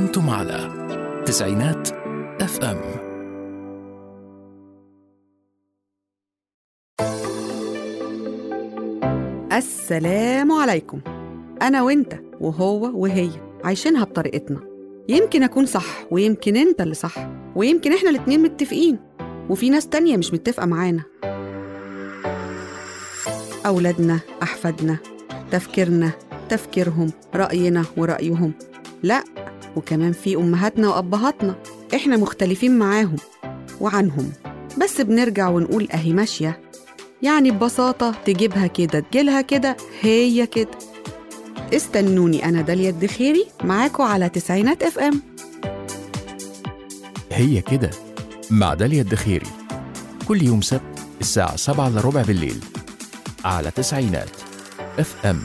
أنتم على تسعينات اف ام السلام عليكم أنا وإنت وهو وهي عايشينها بطريقتنا يمكن أكون صح ويمكن أنت اللي صح ويمكن إحنا الاتنين متفقين وفي ناس تانية مش متفقة معانا أولادنا أحفادنا تفكيرنا تفكيرهم رأينا ورأيهم لأ وكمان في أمهاتنا وأبهاتنا إحنا مختلفين معاهم وعنهم بس بنرجع ونقول أهي ماشية يعني ببساطة تجيبها كده تجيلها كده هي كده استنوني أنا داليا الدخيري معاكم على تسعينات اف ام هي كده مع داليا الدخيري كل يوم سبت الساعة 7 إلا ربع بالليل على تسعينات اف ام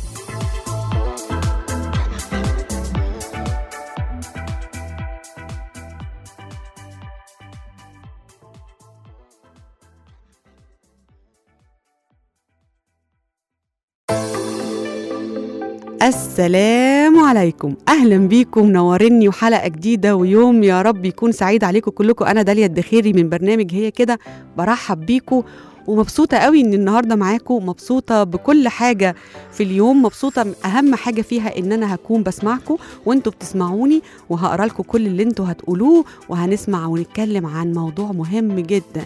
السلام عليكم اهلا بيكم منوريني وحلقه جديده ويوم يا رب يكون سعيد عليكم كلكم انا داليا الدخيري من برنامج هي كده برحب بيكم ومبسوطه قوي ان النهارده معاكم مبسوطه بكل حاجه في اليوم مبسوطه اهم حاجه فيها ان انا هكون بسمعكم وانتوا بتسمعوني وهقرا لكم كل اللي انتوا هتقولوه وهنسمع ونتكلم عن موضوع مهم جدا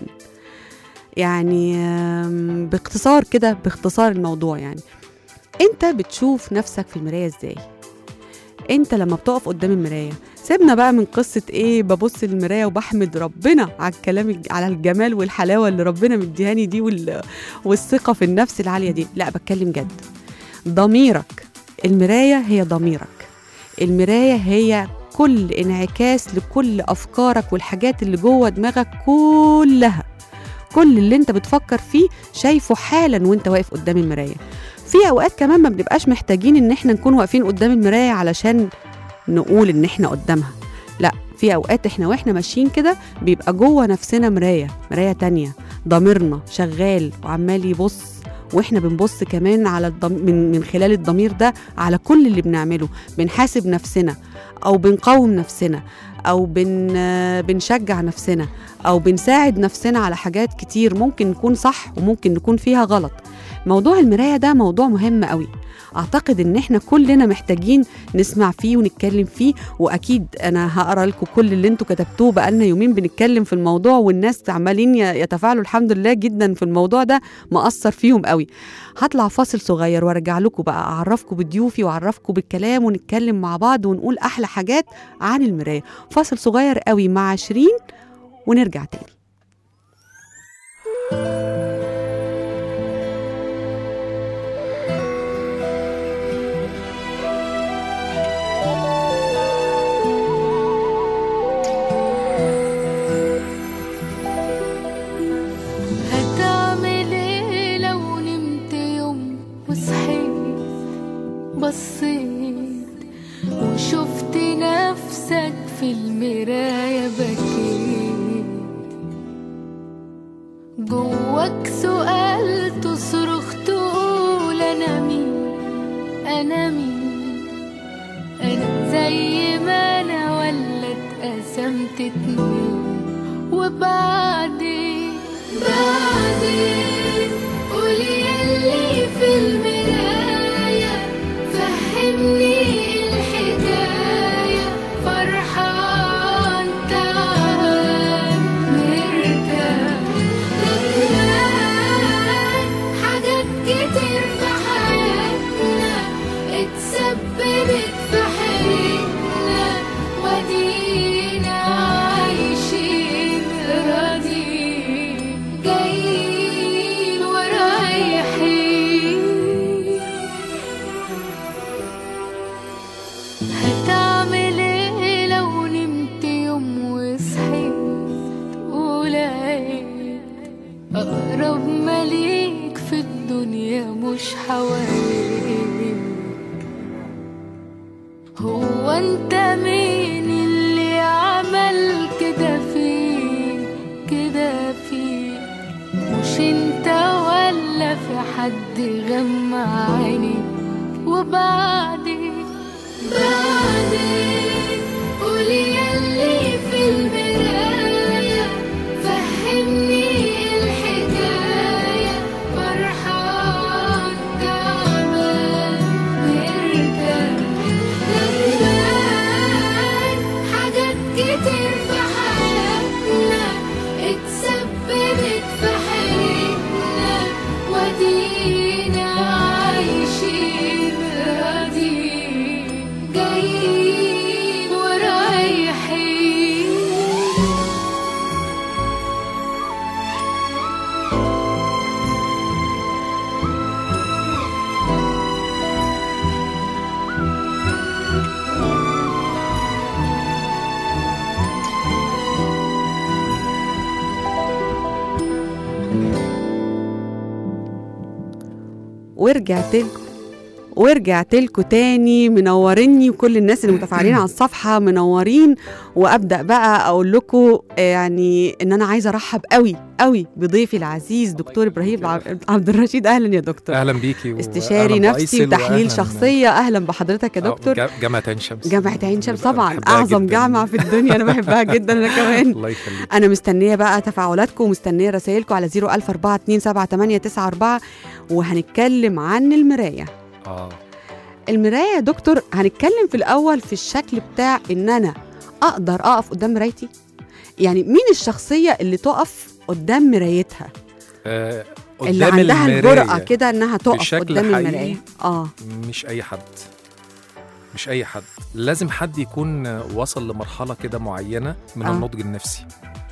يعني آم، باختصار كده باختصار الموضوع يعني انت بتشوف نفسك في المرايه ازاي انت لما بتقف قدام المرايه سيبنا بقى من قصه ايه ببص للمرايه وبحمد ربنا على الكلام الج- على الجمال والحلاوه اللي ربنا مديهاني دي وال... والثقه في النفس العاليه دي لا بتكلم جد ضميرك المرايه هي ضميرك المرايه هي كل انعكاس لكل افكارك والحاجات اللي جوه دماغك كلها كل اللي انت بتفكر فيه شايفه حالا وانت واقف قدام المرايه في اوقات كمان ما بنبقاش محتاجين ان احنا نكون واقفين قدام المرايه علشان نقول ان احنا قدامها لا في اوقات احنا واحنا ماشيين كده بيبقى جوه نفسنا مرايه مرايه تانية ضميرنا شغال وعمال يبص واحنا بنبص كمان على الضم... من من خلال الضمير ده على كل اللي بنعمله بنحاسب نفسنا او بنقاوم نفسنا او بن بنشجع نفسنا او بنساعد نفسنا على حاجات كتير ممكن نكون صح وممكن نكون فيها غلط موضوع المرايه ده موضوع مهم قوي اعتقد ان احنا كلنا محتاجين نسمع فيه ونتكلم فيه واكيد انا هقرا لكم كل اللي انتوا كتبتوه بقالنا يومين بنتكلم في الموضوع والناس عمالين ي- يتفاعلوا الحمد لله جدا في الموضوع ده مأثر فيهم قوي هطلع فاصل صغير وارجع لكم بقى اعرفكم بضيوفي واعرفكم بالكلام ونتكلم مع بعض ونقول احلى حاجات عن المرايه فاصل صغير قوي مع شيرين ونرجع تاني هتعمل ايه لو نمت يوم وصحيت بصيت وشفت نفسك في المراية بكيت جواك سؤال تصرخ تقول انا مين انا مين انا زي ما انا ولا اتقسمت اتنين وبعدين بعدين قولي يلي في المراية فهمني الحكاية فرحان تعال مرتاح ندمان حاجات كتير في حياتنا اتسببت في حياتنا ودينا عايشين راضيين جايين ورايحين هتعمل ايه لو نمت يوم وصحيت ولقيت اقرب مليك في الدنيا مش حواليك هو انت مين اللي عمل كده فيك كده فيك مش انت ولا في حد غمى عينيك وبعدين بعدين جايين ورايحين ورجعت لكم ورجعت لكم تاني منوريني وكل الناس اللي متفاعلين على الصفحه منورين وابدا بقى اقول لكم يعني ان انا عايزه ارحب قوي قوي بضيفي العزيز دكتور ابراهيم عب- عبد الرشيد اهلا يا دكتور اهلا بيكي و- استشاري أهلاً نفسي بأيسل وتحليل وأهلاً- شخصيه اهلا بحضرتك يا آه، دكتور جا- جامعة عين شمس جامعه عين شمس طبعا بحبها اعظم جداً. جامعه في الدنيا انا بحبها جدا انا كمان الله يخليك انا مستنيه بقى تفاعلاتكم ومستنيه رسائلكم على 004278994 وهنتكلم عن المرايه اه المرايه يا دكتور هنتكلم في الاول في الشكل بتاع ان انا اقدر اقف قدام مرايتي يعني مين الشخصيه اللي تقف قدام مرايتها آه، اللي قدام عندها المراية الجرأة كده انها تقف بشكل قدام حقيقي. المرايه اه مش اي حد مش اي حد لازم حد يكون آه، وصل لمرحلة كده معينة من آه. النضج النفسي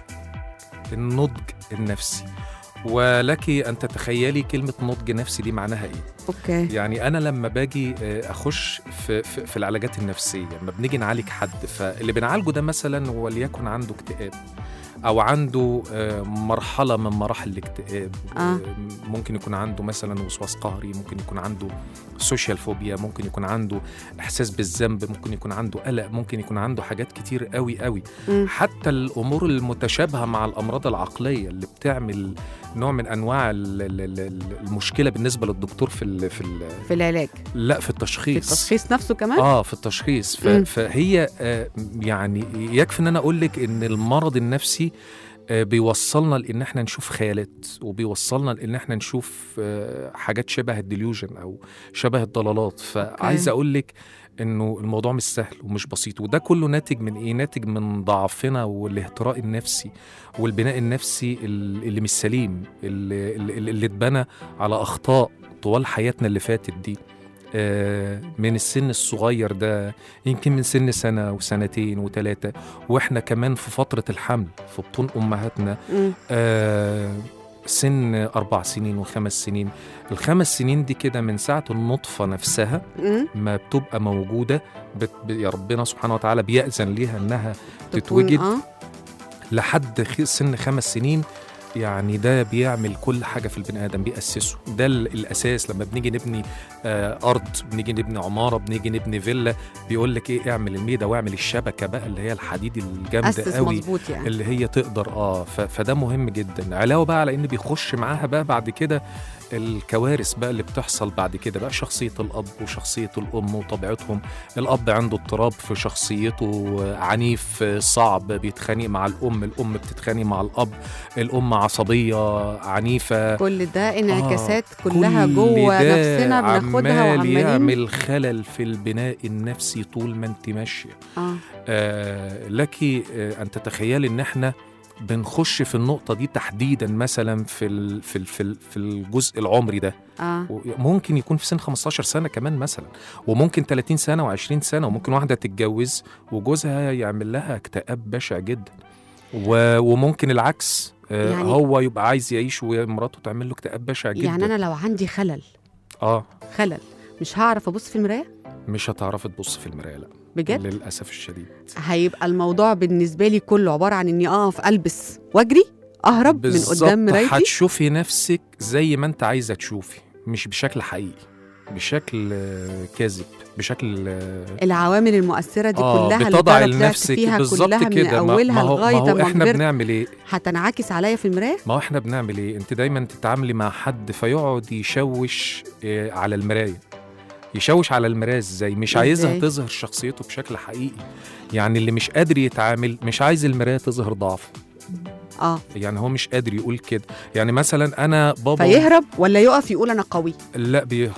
النضج النفسي ولك ان تتخيلي كلمة نضج نفسي دي معناها ايه اوكي يعني انا لما باجي آه، اخش في, في, في العلاجات النفسيه لما بنيجي نعالج حد فاللي بنعالجه ده مثلا وليكن عنده اكتئاب او عنده آه، مرحله من مراحل الاكتئاب آه. آه، ممكن يكون عنده مثلا وسواس قهري ممكن يكون عنده سوشيال فوبيا ممكن يكون عنده احساس بالذنب ممكن يكون عنده قلق ممكن يكون عنده حاجات كتير قوي قوي مم. حتى الامور المتشابهه مع الامراض العقليه اللي بتعمل نوع من انواع ال- ال- ال- المشكله بالنسبه للدكتور في ال في ال في العلاج لا في في التشخيص التشخيص نفسه كمان اه في التشخيص ف... مم. فهي آه يعني يكفي ان انا اقول لك ان المرض النفسي آه بيوصلنا لان احنا نشوف خيالات وبيوصلنا لان احنا نشوف آه حاجات شبه الديليوجن او شبه الضلالات فعايز اقول لك انه الموضوع مش سهل ومش بسيط وده كله ناتج من ايه ناتج من ضعفنا والاهتراء النفسي والبناء النفسي ال- اللي مش سليم اللي, اللي اللي اتبنى على اخطاء طوال حياتنا اللي فاتت دي آه، من السن الصغير ده يمكن من سن سنة وسنتين وثلاثة وإحنا كمان في فترة الحمل في بطون أمهاتنا مم. آه، سن أربع سنين وخمس سنين الخمس سنين دي كده من ساعة النطفة نفسها مم. ما بتبقى موجودة بت... ب- يا ربنا سبحانه وتعالى بيأذن ليها إنها تكون- تتوجد اه لحد خ- سن خمس سنين يعني ده بيعمل كل حاجه في البني ادم بيأسسه ده ال- الاساس لما بنيجي نبني آه ارض بنيجي نبني عماره بنيجي نبني فيلا بيقول لك ايه اعمل الميده واعمل الشبكه بقى اللي هي الحديد الجامده اسس قوي مظبوط يعني اللي هي تقدر اه ف- فده مهم جدا علاوه بقى على ان بيخش معاها بقى بعد كده الكوارث بقى اللي بتحصل بعد كده بقى شخصية الأب وشخصية الأم وطبيعتهم الأب عنده اضطراب في شخصيته آه، عنيف آه، صعب بيتخانق مع الأم الأم بتتخانق مع الأب الأم عصبية عنيفة كل ده انعكاسات آه، كلها كل جوه ده نفسنا بناخدها عمال وعمالين يعمل خلل في البناء النفسي طول ما انت ماشيه اه آه لك آه ان تتخيلي ان احنا بنخش في النقطة دي تحديدا مثلا في ال في ال في, ال في الجزء العمري ده اه ممكن يكون في سن 15 سنة كمان مثلا وممكن 30 سنة و20 سنة وممكن واحدة تتجوز وجوزها يعمل لها اكتئاب بشع جدا و وممكن العكس آه يعني- هو يبقى عايز يعيش ومراته تعمل له اكتئاب بشع جدا يعني انا لو عندي خلل اه خلل مش هعرف ابص في المرايه مش هتعرفي تبص في المراية لا بجد للأسف الشديد هيبقى الموضوع بالنسبه لي كله عباره عن اني اقف البس واجري اهرب من بالظبط قدام مرايتي هتشوفي نفسك زي ما انت عايزه تشوفي مش بشكل حقيقي بشكل آه، كاذب بشكل آه، العوامل المؤثره دي آه، كلها اللي بتضع أنا طلعت لنفسك فيها بالظبط كلها من كده ما- اولها ما هو, ما لغايه هو ما احنا كبرت بنعمل ايه هتنعكس عليا في المرايه ما هو احنا بنعمل ايه انت دايما تتعاملي مع حد فيقعد يشوش آه، على المرايه يشوش على المرايه ازاي مش عايزها إزاي؟ تظهر شخصيته بشكل حقيقي يعني اللي مش قادر يتعامل مش عايز المرايه تظهر ضعفه اه يعني هو مش قادر يقول كده يعني مثلا انا بابا فيهرب ولا يقف يقول انا قوي لا بيهرب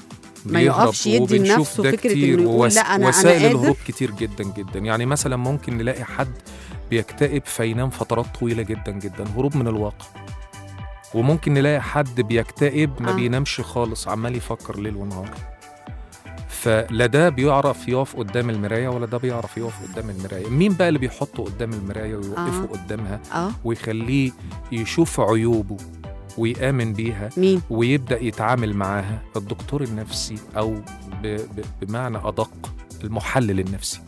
ما بيهرب يقفش يدي وبنشوف لنفسه ده فكرة كتير إنه يقول ووس- لا أنا- أنا وسائل قادر. الهروب كتير جدا جدا يعني مثلا ممكن نلاقي حد بيكتئب فينام فترات طويلة جدا جدا هروب من الواقع وممكن نلاقي حد بيكتئب ما آه. بينامش خالص عمال يفكر ليل ونهار فلا ده بيعرف يقف قدام المرايه ولا ده بيعرف يقف قدام المرايه مين بقى اللي بيحطه قدام المرايه ويوقفه آه. قدامها اه ويخليه يشوف عيوبه ويآمن بيها مين ويبدأ يتعامل معاها الدكتور النفسي أو ب... ب... بمعنى أدق المحلل النفسي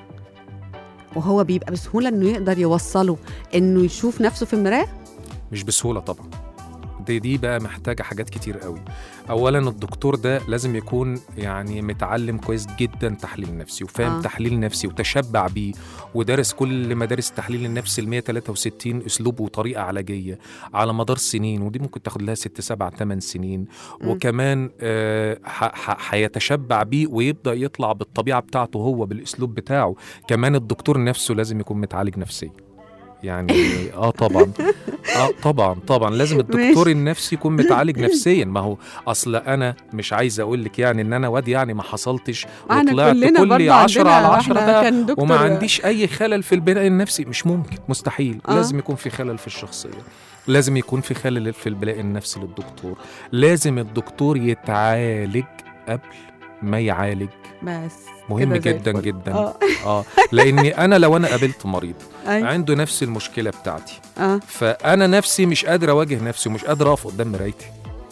وهو بيبقى بسهوله انه يقدر يوصله انه يشوف نفسه في المرايه مش بسهولة طبعا دي دي بقى محتاجة حاجات كتير قوي أولا الدكتور ده لازم يكون يعني متعلم كويس جدا تحليل نفسي وفاهم آه. آه. تحليل نفسي وتشبع بيه ودارس كل مدارس التحليل النفسي ال 163 أسلوب وطريقة علاجية على مدار سنين ودي ممكن تاخد لها ست سبع ثمان سنين مم. وكمان آه، ح- ح- هيتشبع بيه ويبدأ يطلع بالطبيعة بتاعته هو بالأسلوب بتاعه كمان الدكتور نفسه لازم يكون متعالج نفسيا يعني اه طبعا اه طبعا طبعا لازم الدكتور ماشي. النفسي يكون متعالج نفسيا ما هو اصل انا مش عايز اقول لك يعني ان انا واد يعني ما حصلتش احنا وطلعت كلنا كلي برضه 10 على عندنا 10 احنا بقى كان دكتور وما عنديش اي خلل في البناء النفسي مش ممكن مستحيل آه. آه. لازم يكون في خلل في الشخصيه لازم يكون في خلل في البناء النفسي للدكتور لازم الدكتور يتعالج قبل ما يعالج بس مهم كده زي جدا الفل. جدا اه اه لاني انا لو انا قابلت مريض أيوة. عنده نفس المشكله بتاعتي اه فانا نفسي مش قادر اواجه نفسي ومش قادر اقف قدام مرايتي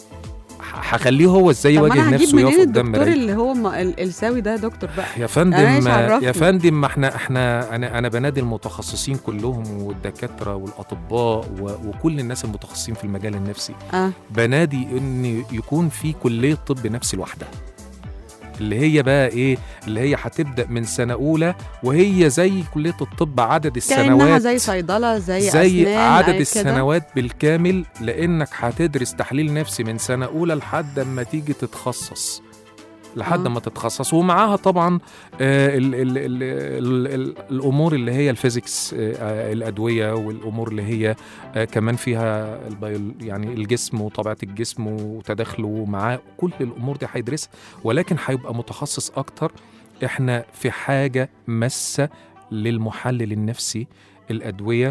ح- هخليه هو ازاي طب ما يواجه انا هجيب نفسه ويقف منين قدام الدكتور مرايتي اللي هو ما ال- الساوي ده دكتور بقى يا أنا فندم إيش عرفني؟ يا فندم ما احنا احنا انا انا بنادي المتخصصين كلهم والدكاتره والاطباء و- وكل الناس المتخصصين في المجال النفسي اه بنادي ان يكون في كليه طب نفسي لوحدها اللي هي بقى ايه اللي هي هتبدا من سنه اولى وهي زي كليه الطب عدد كانها السنوات زي صيدله زي, زي أسنان عدد أي كده. السنوات بالكامل لانك هتدرس تحليل نفسي من سنه اولى لحد ما تيجي تتخصص لحد آه. ما تتخصص ومعاها طبعا آه ال ال ال ال ال الامور اللي هي الفيزيكس آه آه، الادويه والامور اللي هي آه كمان فيها البيول يعني الجسم وطبيعه الجسم وتداخله معاه كل الامور دي هيدرسها ولكن هيبقى متخصص اكتر احنا في حاجه ماسه للمحلل النفسي الادويه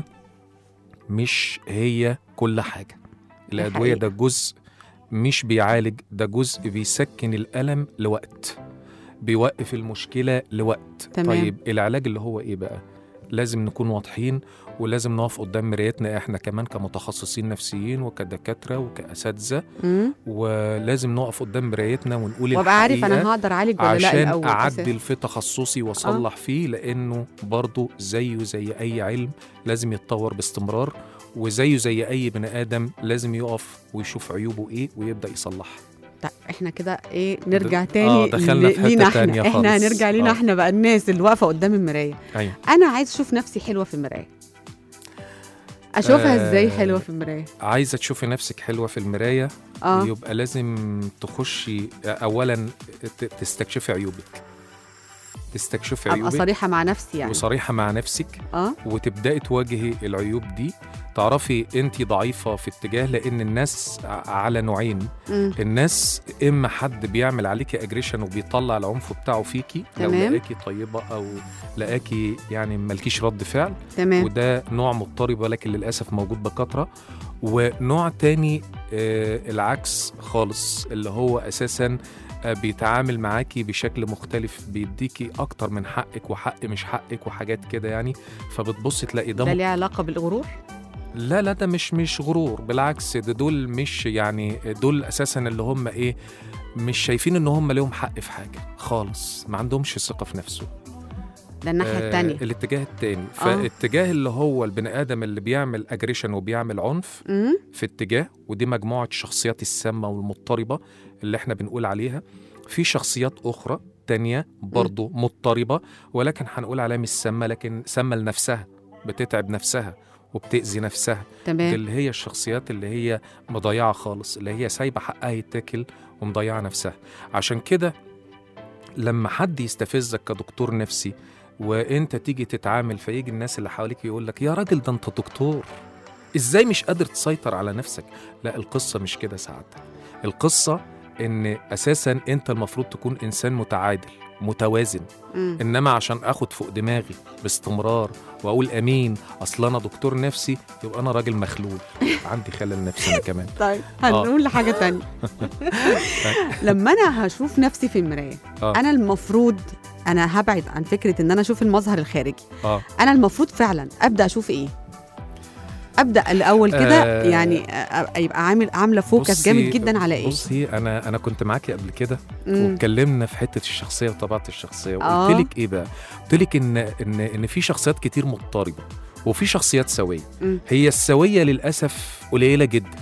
مش هي كل حاجه الادويه حقيقة. ده جزء مش بيعالج ده جزء بيسكن الالم لوقت بيوقف المشكله لوقت تمام. طيب العلاج اللي هو ايه بقى لازم نكون واضحين ولازم نقف قدام مرايتنا احنا كمان كمتخصصين نفسيين وكدكاتره وكاساتذه مم. ولازم نقف قدام مرايتنا ونقول وابقى عارف الحقيقة انا هقدر اعالج ولا لا عشان الاول اعدل أساساً. في تخصصي واصلح فيه لانه برضه زيه زي اي علم لازم يتطور باستمرار وزيه زي اي بني ادم لازم يقف ويشوف عيوبه ايه ويبدا يصلحها طيب احنا كده ايه نرجع د- تاني آه، دخلنا ل- في حتة لينا تانية احنا احنا خالص. هنرجع لينا آه. احنا بقى الناس اللي واقفه قدام المرايه ايوه انا عايز اشوف نفسي حلوه في المرايه اشوفها آه، ازاي حلوه في المرايه عايزه تشوفي نفسك حلوه في المرايه اه يبقى لازم تخشي اولا ت- تستكشفي عيوبك تستكشفي ابقى عيوبك صريحه مع نفسي يعني وصريحه مع نفسك اه وتبداي تواجهي العيوب دي تعرفي انت ضعيفه في اتجاه لان الناس ع- على نوعين مم. الناس اما حد بيعمل عليكي اجريشن وبيطلع العنف بتاعه فيكي لو تمام. لقاكي طيبه او لقاكي يعني مالكيش رد فعل تمام وده نوع مضطرب ولكن للاسف موجود بكثره ونوع تاني آه العكس خالص اللي هو اساسا آه، بيتعامل معاكي بشكل مختلف بيديكي اكتر من حقك وحق مش حقك وحاجات كده يعني فبتبص تلاقي ده ده ليه علاقه بالغرور لا لا ده مش مش غرور بالعكس ده دول مش يعني دول اساسا اللي هم ايه مش شايفين ان هم ليهم حق في حاجه خالص ما عندهمش ثقه في نفسه ده الناحيه آه، التانية الاتجاه التاني آه. فاتجاه اللي هو البني ادم اللي بيعمل اجريشن وبيعمل عنف مم. في اتجاه ودي مجموعه الشخصيات السامه والمضطربه اللي احنا بنقول عليها في شخصيات اخرى تانية برضو مضطربه ولكن هنقول عليها مش سامه لكن سامه لنفسها بتتعب نفسها وبتأذي نفسها دي تمام اللي هي الشخصيات اللي هي مضيعة خالص اللي هي سايبة حقها يتاكل ومضيعة نفسها عشان كده لما حد يستفزك كدكتور نفسي وانت تيجي تتعامل فيجي الناس اللي حواليك يقول لك يا راجل ده انت دكتور ازاي مش قادر تسيطر على نفسك لا القصة مش كده ساعتها القصة ان اساسا انت المفروض تكون انسان متعادل متوازن مم. انما عشان اخد فوق دماغي باستمرار واقول امين اصل انا دكتور نفسي يبقى انا راجل مخلول عندي خلل نفسي انا كمان طيب هنقول لحاجه تانية لما انا هشوف نفسي في المرايه آه. انا المفروض انا هبعد عن فكره ان انا اشوف المظهر الخارجي اه انا المفروض فعلا ابدا اشوف ايه ابدا الاول كده آه. يعني أ- يبقى عامل عامله فوكس بصي- جامد جدا على ايه بصي انا انا كنت معاكي قبل كده مم. واتكلمنا في حته الشخصيه وطبيعه الشخصيه آه. وقلت لك ايه بقى قلت لك ان ان ان في شخصيات كتير مضطربه وفي شخصيات سويه مم. هي السويه للاسف قليله جدا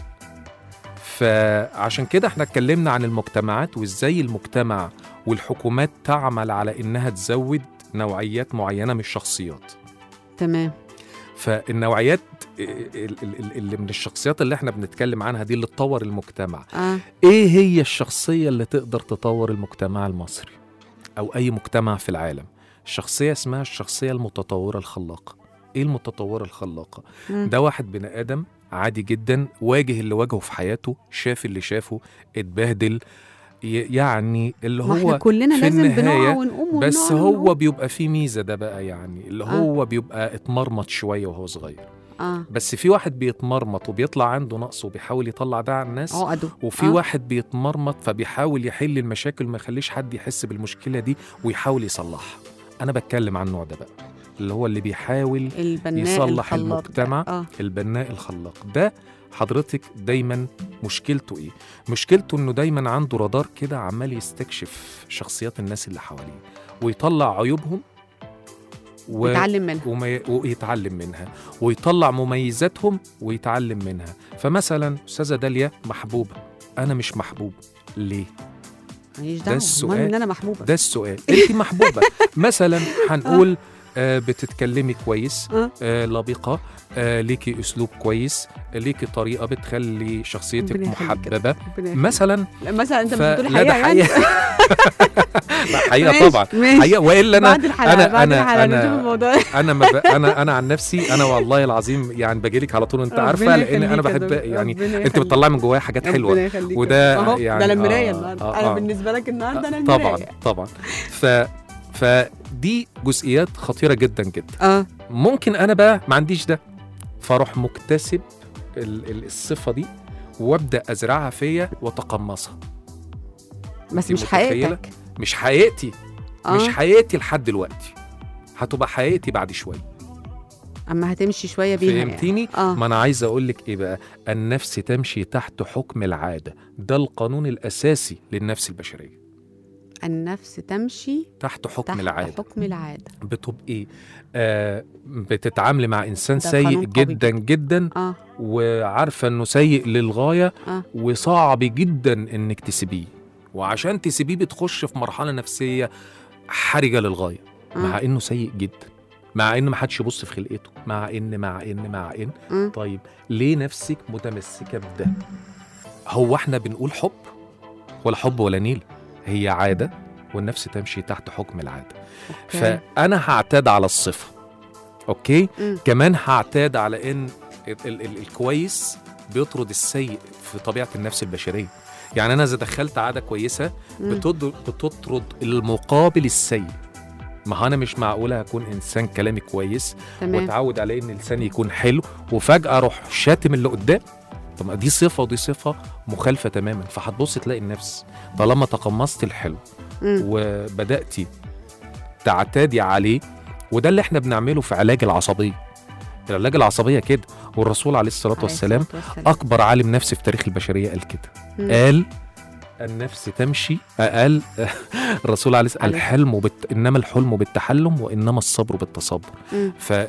فعشان كده احنا اتكلمنا عن المجتمعات وازاي المجتمع والحكومات تعمل على انها تزود نوعيات معينه من الشخصيات تمام فالنوعيات ال- ال- ال- اللي من الشخصيات اللي احنا بنتكلم عنها دي اللي تطور المجتمع اه ايه هي الشخصيه اللي تقدر تطور المجتمع المصري او اي مجتمع في العالم الشخصيه اسمها الشخصيه المتطوره الخلاقه ايه المتطوره الخلاقه مم. ده واحد بني ادم عادي جدا واجه اللي واجهه في حياته شاف اللي شافه اتبهدل ي- يعني اللي ما احنا هو كلنا في لازم النهاية بنقع ونقوم بس ونقع هو ونقوم. بيبقى فيه ميزه ده بقى يعني اللي آه. هو بيبقى اتمرمط شويه وهو صغير اه بس في واحد بيتمرمط وبيطلع عنده نقص وبيحاول يطلع ده على الناس عقده وفي آه. واحد بيتمرمط فبيحاول يحل المشاكل ما يخليش حد يحس بالمشكله دي ويحاول يصلحها انا بتكلم عن النوع ده بقى اللي هو اللي بيحاول البناء يصلح الخلاق ده. المجتمع. اه البناء الخلاق ده حضرتك دايما مشكلته ايه مشكلته انه دايما عنده رادار كده عمال يستكشف شخصيات الناس اللي حواليه ويطلع عيوبهم و... يتعلم منها وما ي... ويتعلم منها ويطلع مميزاتهم ويتعلم منها فمثلا استاذه داليا محبوبه انا مش محبوب ليه ماليش ده دعوه السؤال. المهم ان انا محبوبه ده السؤال انت محبوبه مثلا هنقول آه بتتكلمي كويس آه. آه لبقه آه ليكي اسلوب كويس آه ليكي طريقه بتخلي شخصيتك ربنا يخليك. محببه ربنا يخليك. مثلا لا، مثلا انت مش ف- بتقول لا ده حقيقه يعني حقيقه لا حقيقه ماشي، طبعا ماشي. حقيقه والا انا بعد الحلقه أنا- بعد أنا- الحلقه أنا- نشوف الموضوع انا ما ب... انا انا عن نفسي انا والله العظيم يعني باجيلك على طول انت عارفه ربنا لان انا يخليك يا بحب دكتور. يعني ربنا انت يخليك. بتطلعي من جوايا حاجات حلوه ربنا يخليك وده أهو، يعني- ده انا المرايه آه، النهارده آه، انا آه. بالنسبه لك النهارده انا طبعا المرايه طبعا ف فدي جزئيات خطيره جدا جدا اه ممكن انا بقى ما عنديش ده فاروح مكتسب ال- ال- الصفه دي وابدا ازرعها فيا واتقمصها بس أنت مش متخيلة؟ حقيقتك مش حقيقتي آه. مش حقيقتي لحد دلوقتي هتبقى حقيقتي بعد شويه اما هتمشي شويه بيها يعني. فهمتيني اه ما انا عايز اقول لك ايه بقى النفس تمشي تحت حكم العاده ده القانون الاساسي للنفس البشريه النفس تمشي تحت حكم تحت العاده حكم العاده بتبقي آه بتتعاملي مع انسان ده سيء قانون قوي جدا جدا اه وعارفه انه سيء للغايه آه. وصعب جدا انك تسيبيه وعشان تسيبيه بتخش في مرحله نفسيه حرجه للغايه آه. مع انه سيء جدا مع ان ما حدش يبص في خلقته مع ان مع ان مع ان آه. طيب ليه نفسك متمسكه بده هو احنا بنقول حب ولا حب ولا نيل هي عاده والنفس تمشي تحت حكم العاده أوكي. فانا هعتاد على الصفه اوكي مم. كمان هعتاد على ان ال ال ال الكويس بيطرد السيء في طبيعه النفس البشريه يعني انا اذا دخلت عاده كويسه مم. بتضر- بتطرد المقابل السيء ما هو انا مش معقوله هكون انسان كلامي كويس تمام واتعود على ان لساني يكون حلو وفجاه اروح شاتم اللي قدام طب ما دي صفه ودي صفه مخالفه تماما فهتبص تلاقي النفس طالما تقمصت الحلو مم. وبداتي تعتادي عليه وده اللي احنا بنعمله في علاج العصبيه العلاج العصبيه كده والرسول عليه الصلاه عليه والسلام الصلاة والسلام. اكبر عالم نفسي في تاريخ البشريه قال كده مم. قال النفس تمشي قال الرسول عليه الصلاه عليه. الحلم بت... انما الحلم بالتحلم وانما الصبر بالتصبر مم.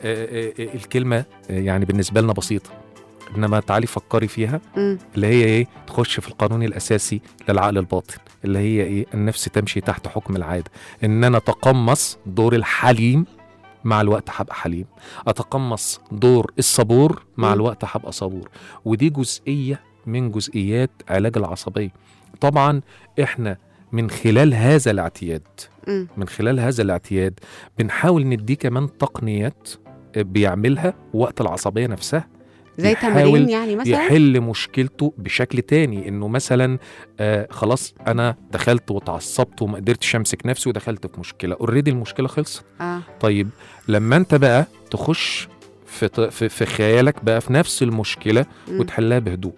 فالكلمه يعني بالنسبه لنا بسيطه انما تعالي فكري فيها مم. اللي هي ايه تخش في القانون الاساسي للعقل الباطن اللي هي ايه النفس تمشي تحت حكم العاده ان انا اتقمص دور الحليم مع الوقت هبقى حليم اتقمص دور الصبور مع مم. الوقت هبقى صبور ودي جزئيه من جزئيات علاج العصبيه طبعا احنا من خلال هذا الاعتياد مم. من خلال هذا الاعتياد بنحاول نديه كمان تقنيات بيعملها وقت العصبيه نفسها زي يحاول تمارين يعني مثلا يحل مشكلته بشكل تاني انه مثلا آه خلاص انا دخلت واتعصبت وما قدرتش امسك نفسي ودخلت في مشكله اوريدي المشكله خلصت اه طيب لما انت بقى تخش في ط- في, في خيالك بقى في نفس المشكله مم. وتحلها بهدوء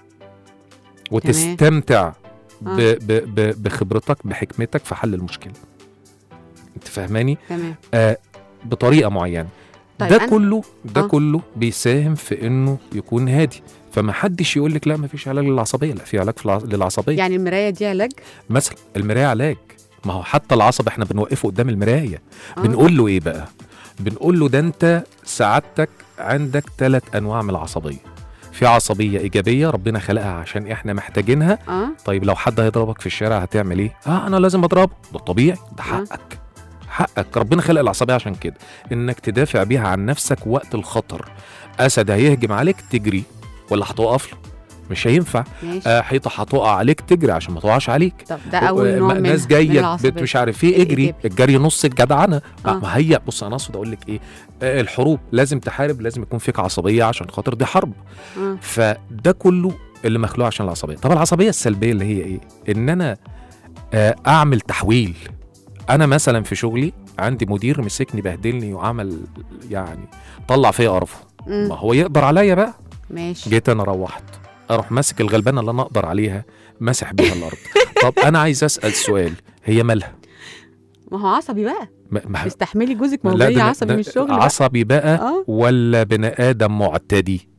وتستمتع ب آه. ب ب بخبرتك بحكمتك في حل المشكله انت فاهماني تمام آه بطريقه معينه طيب ده أنا- كله ده آه. كله بيساهم في انه يكون هادي فما حدش يقول لك لا ما فيش علاج للعصبيه لا في علاج في الع- للعصبيه يعني المرايه دي علاج مثلا المرايه علاج ما هو حتى العصب احنا بنوقفه قدام المرايه آه. بنقول له ايه بقى بنقول له ده انت سعادتك عندك ثلاث انواع من العصبيه في عصبيه ايجابيه ربنا خلقها عشان احنا محتاجينها اه طيب لو حد هيضربك في الشارع هتعمل ايه اه انا لازم اضربه ده طبيعي ده آه. حقك حقك ربنا خلق العصبيه عشان كده انك تدافع بيها عن نفسك وقت الخطر اسد هيهجم عليك تجري ولا هتقف له مش هينفع ماشي آه حيطه هتقع عليك تجري عشان ما تقعش عليك طب ده اول و- نوع م- من ناس من جايه العصبية. بت- مش عارف ايه اجري الإيجابي. الجري نص الجدعنه آه. آه. ما هي بص انا اقصد اقول لك ايه آه الحروب لازم تحارب لازم يكون فيك عصبيه عشان خاطر دي حرب آه. فده كله اللي مخلوق عشان العصبيه طب العصبيه السلبيه اللي هي ايه ان انا آه اعمل تحويل انا مثلا في شغلي عندي مدير مسكني بهدلني وعمل يعني طلع فيا قرفه مم. ما هو يقدر عليا بقى ماشي جيت انا روحت اروح ماسك الغلبانه اللي انا اقدر عليها مسح بيها الارض طب انا عايز اسال سؤال هي مالها ما هو عصبي بقى ما ما استحملي جوزك ما هو لا، جاي ده- عصبي ده من الشغل بقى. عصبي بقى اه ولا بني ادم معتدي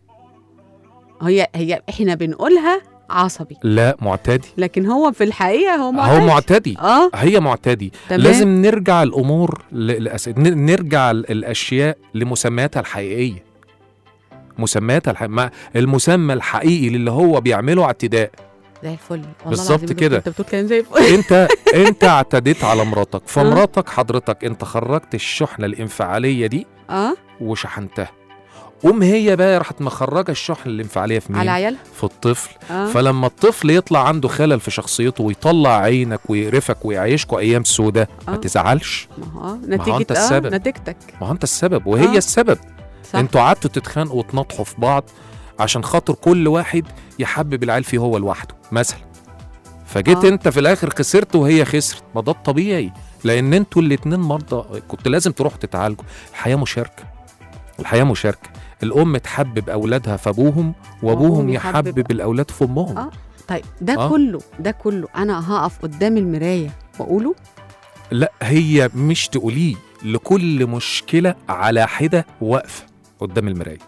هي هي احنا بنقولها عصبي لا معتدي لكن هو في الحقيقه هو معتدي هو معتدي اه هي معتدي تمام لازم نرجع الامور ل... لأس... ن- نرجع ال- الاشياء لمسمياتها الحقيقيه مسمياتها الح... ما المسمى الحقيقي اللي هو بيعمله اعتداء زي الفل والله بالظبط العظيم كده. انت بتقول كلام زي الفل انت انت اعتديت على مراتك فمراتك حضرتك انت خرجت الشحنه الانفعاليه دي اه وشحنتها قوم هي بقى راحت مخرجه الشحنه الانفعاليه في على مين عيالها في الطفل اه فلما الطفل يطلع عنده خلل في شخصيته ويطلع عينك ويقرفك ويعيشكوا ايام سودة ما آه. تزعلش ما هو هو نتيجه أنت اه السبب. نتيجتك ما هو انت السبب وهي آه. السبب صح انتوا قعدتوا تتخانقوا وتنطحوا في بعض عشان خاطر كل واحد يحبب العيال فيه هو لوحده مثلا فجيت آه. انت في الاخر خسرت وهي خسرت ما ده الطبيعي لان انتوا الاتنين مرضى كنت لازم تروحوا تتعالجوا الحياه مشاركه الحياه مشاركه الام تحبب اولادها في ابوهم وابوهم وأبوهم يحبب- يحبب الاولاد في امهم آه. طيب ده آه. كله ده كله انا هقف قدام المرايه واقوله لا هي مش تقوليه لكل مشكله على حده واقفه قدام المرايه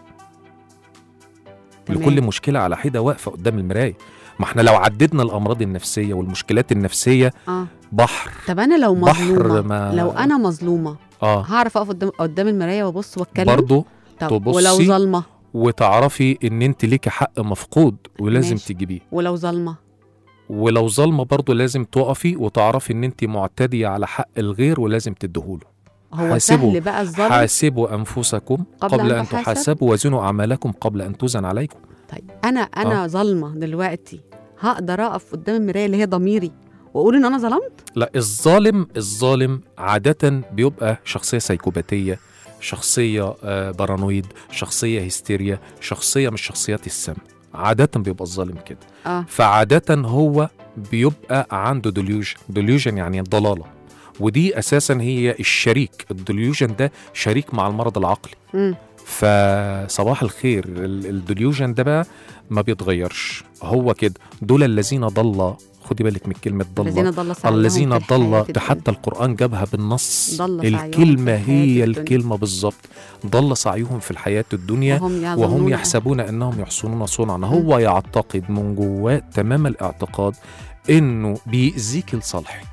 تمام. لكل مشكله على حده واقفه قدام المرايه ما احنا لو عددنا الامراض النفسيه والمشكلات النفسيه اه بحر طب انا لو بحر مظلومه ما- لو انا مظلومه اه هعرف اقف قدام قدام المرايه وابص واتكلم برضه طب تبصي ولو ظالمه وتعرفي ان انت ليكي حق مفقود ولازم ماشي. تجيبيه ولو ظالمه ولو ظالمه برضه لازم تقفي وتعرفي ان انت معتديه على حق الغير ولازم تديهوله هو حاسبوا- سهل بقى الظالم حاسبوا انفسكم قبل قبل, أن ان تحاسب. تحاسبوا وزنوا اعمالكم قبل ان توزن عليكم طيب انا انا ظالمه دلوقتي هقدر اقف قدام المرايه اللي هي ضميري واقول ان انا ظلمت لا الظالم الظالم عادة بيبقى شخصية سيكوباتية شخصية آه، بارانويد شخصية هستيريا شخصية مش شخصيات السم عادة بيبقى الظالم كده اه فعادة هو بيبقى عنده ديليوجن ديليوجن يعني ضلالة ودي أساسا هي الشريك الديليوجن ده شريك مع المرض العقلي امم فصباح الخير ال- الديليوجن ده بقى ما بيتغيرش هو كده دول الذين ضل خدي بالك من كلمة ضل الذين ضل سعيهم الذين في الحياة ضل ده الدنيا. حتى القرآن جابها بالنص ضل سعيهم في الكلمة الحياة هي الدنيا. الكلمة بالظبط ضل سعيهم في الحياة الدنيا وهم وهم يظنون يحسبون أنهم يحسنون صنعا هو يعتقد من جواه تمام الاعتقاد إنه بيأذيك لصالحك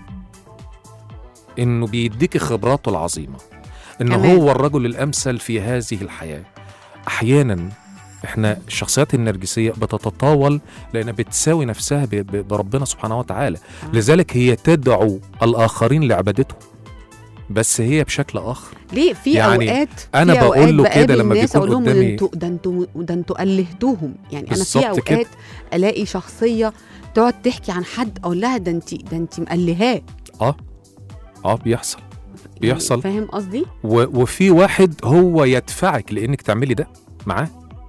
إنه بيديك خبراته العظيمة إن كمان. هو الرجل الأمثل في هذه الحياة أحيانا احنا الشخصيات النرجسيه بتتطاول لانها بتساوي نفسها ب- ب- بربنا سبحانه وتعالى آه. لذلك هي تدعو الاخرين لعبادته بس هي بشكل اخر ليه في يعني اوقات أنا في بقول أوقات له كده بقابل لما الناس بيكون اقول لهم ده قدامي- انتوا ده انتوا ده انتوا الهتوهم يعني انا في بالظبط كده. اوقات الاقي شخصيه تقعد تحكي عن حد اقول لها ده انت ده انت مقلهاه اه بيحصل يعني بيحصل. فاهم قصدي و- وفي واحد هو يدفعك لانك تعملي ده معاه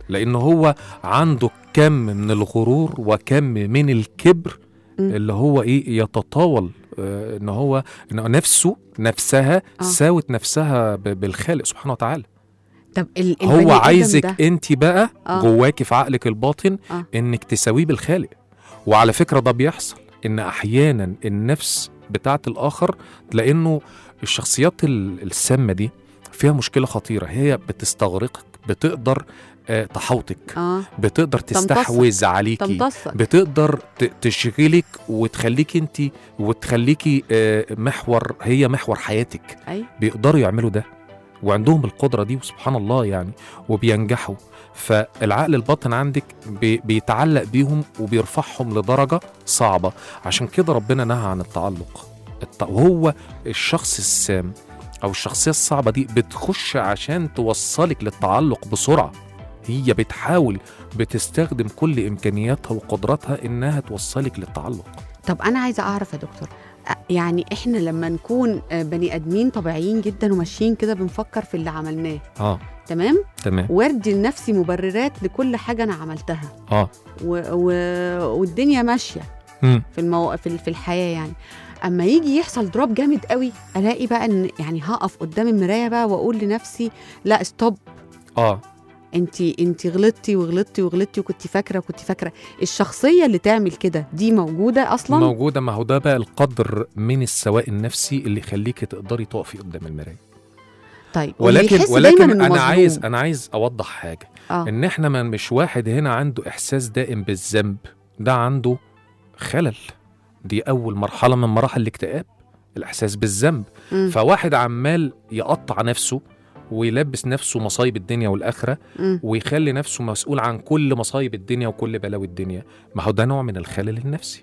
لان هو عنده كم من الغرور وكم من الكبر مم. اللي هو ايه يتطاول آه، ان هو إن نفسه نفسها آه. ساوت نفسها ب- بالخالق سبحانه وتعالى طب ال- هو البني آدم عايزك ده- انت بقى آه. جواكي في عقلك الباطن آه. انك تساويه بالخالق وعلى فكره ده بيحصل ان احيانا النفس بتاعت الاخر لانه الشخصيات ال- السامه دي فيها مشكله خطيره هي بتستغرقك بتقدر آه، تحوطك اه بتقدر تمتصك. تستحوذ عليكي تمتصك بتقدر ت- تشغلك وتخليك انت وتخليكي آه، محور هي محور حياتك اي بيقدروا يعملوا ده وعندهم القدرة دي وسبحان الله يعني وبينجحوا فالعقل الباطن عندك بي بيتعلق بيهم وبيرفعهم لدرجة صعبة عشان كده ربنا نهى عن التعلق الت- وهو الشخص السام أو الشخصية الصعبة دي بتخش عشان توصلك للتعلق بسرعة هي بتحاول بتستخدم كل إمكانياتها وقدراتها إنها توصلك للتعلق طب انا عايزه اعرف يا دكتور أ- يعني احنا لما نكون آه، بني ادمين طبيعيين جدا وماشيين كده بنفكر في اللي عملناه آه تمام تمام وردي لنفسي مبررات لكل حاجه انا عملتها آه و... و... والدنيا ماشيه مم. في المو... في ال- في الحياه يعني اما يجي يحصل دروب جامد قوي الاقي بقى ان يعني هقف قدام المرايه بقى واقول لنفسي لا ستوب آه انت انت غلطتي وغلطتي وغلطتي وكنت فاكره وكنت فاكره الشخصيه اللي تعمل كده دي موجوده اصلا موجودة ما هو ده بقى القدر من السواء النفسي اللي يخليك تقدري تقفي قدام المراية طيب واللي ولكن يحس ولكن دايماً إنه انا مظلوم. عايز انا عايز اوضح حاجة اه ان احنا ما مش واحد هنا عنده احساس دائم بالذنب ده عنده خلل دي اول مرحلة من مراحل الاكتئاب الاحساس بالذنب مم. فواحد عمال يقطع نفسه ويلبس نفسه مصايب الدنيا والاخره مم. ويخلي نفسه مسؤول عن كل مصايب الدنيا وكل بلاوي الدنيا ما هو ده نوع من الخلل النفسي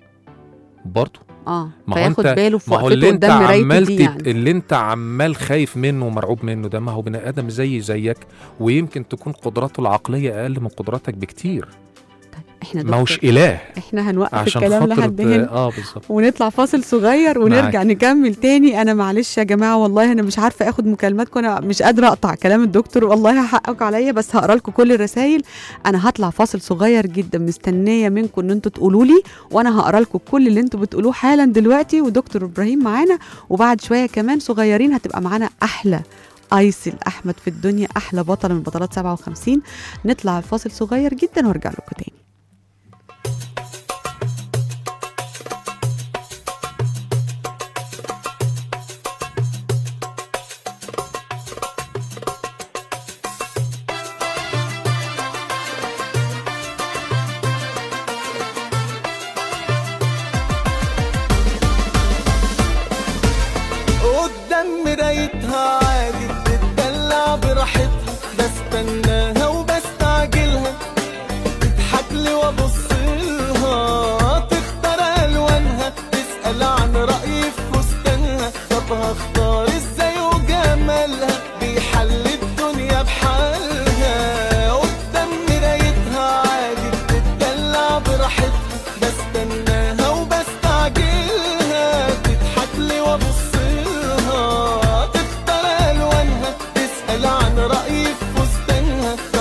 برضه اه ما هو فياخد انت باله في ما هو وقفته اللي انت قدام مرايته عمال دي تت- يعني اللي انت عمال خايف منه ومرعوب منه ده ما هو بني ادم زي زيك ويمكن تكون قدراته العقليه اقل من قدراتك بكتير طيب احنا ما هوش دكتور، اله احنا هنوقف عشان الكلام خاطر لحد ت- هنا اه بالظبط ونطلع فاصل صغير ونرجع نكمل تاني انا معلش يا جماعه والله انا مش عارفه اخد مكالماتكم انا مش قادره اقطع كلام الدكتور والله حقك عليا بس هقرا لكم كل الرسائل انا هطلع فاصل صغير جدا مستنيه منكم ان انتوا تقولوا لي وانا هقرا لكم كل اللي انتوا بتقولوه حالا دلوقتي ودكتور ابراهيم معانا وبعد شويه كمان صغيرين هتبقى معانا احلى ايسل احمد في الدنيا احلى بطله من بطلات 57 نطلع فاصل صغير جدا وارجع لكم تاني قدام مرايتها عادي بتدلع براحتها بستناها وبستعجلها تضحك لي وابص لها تختار الوانها تسال عن رايي في فستانها طب هختار ازاي وجمالها بيحل الدنيا بحالها قدام مرايتها عادي بتدلع براحتها بستناها وبستعجلها تضحك لي وابص لها تختار الوانها تسال عن رايي في فستانها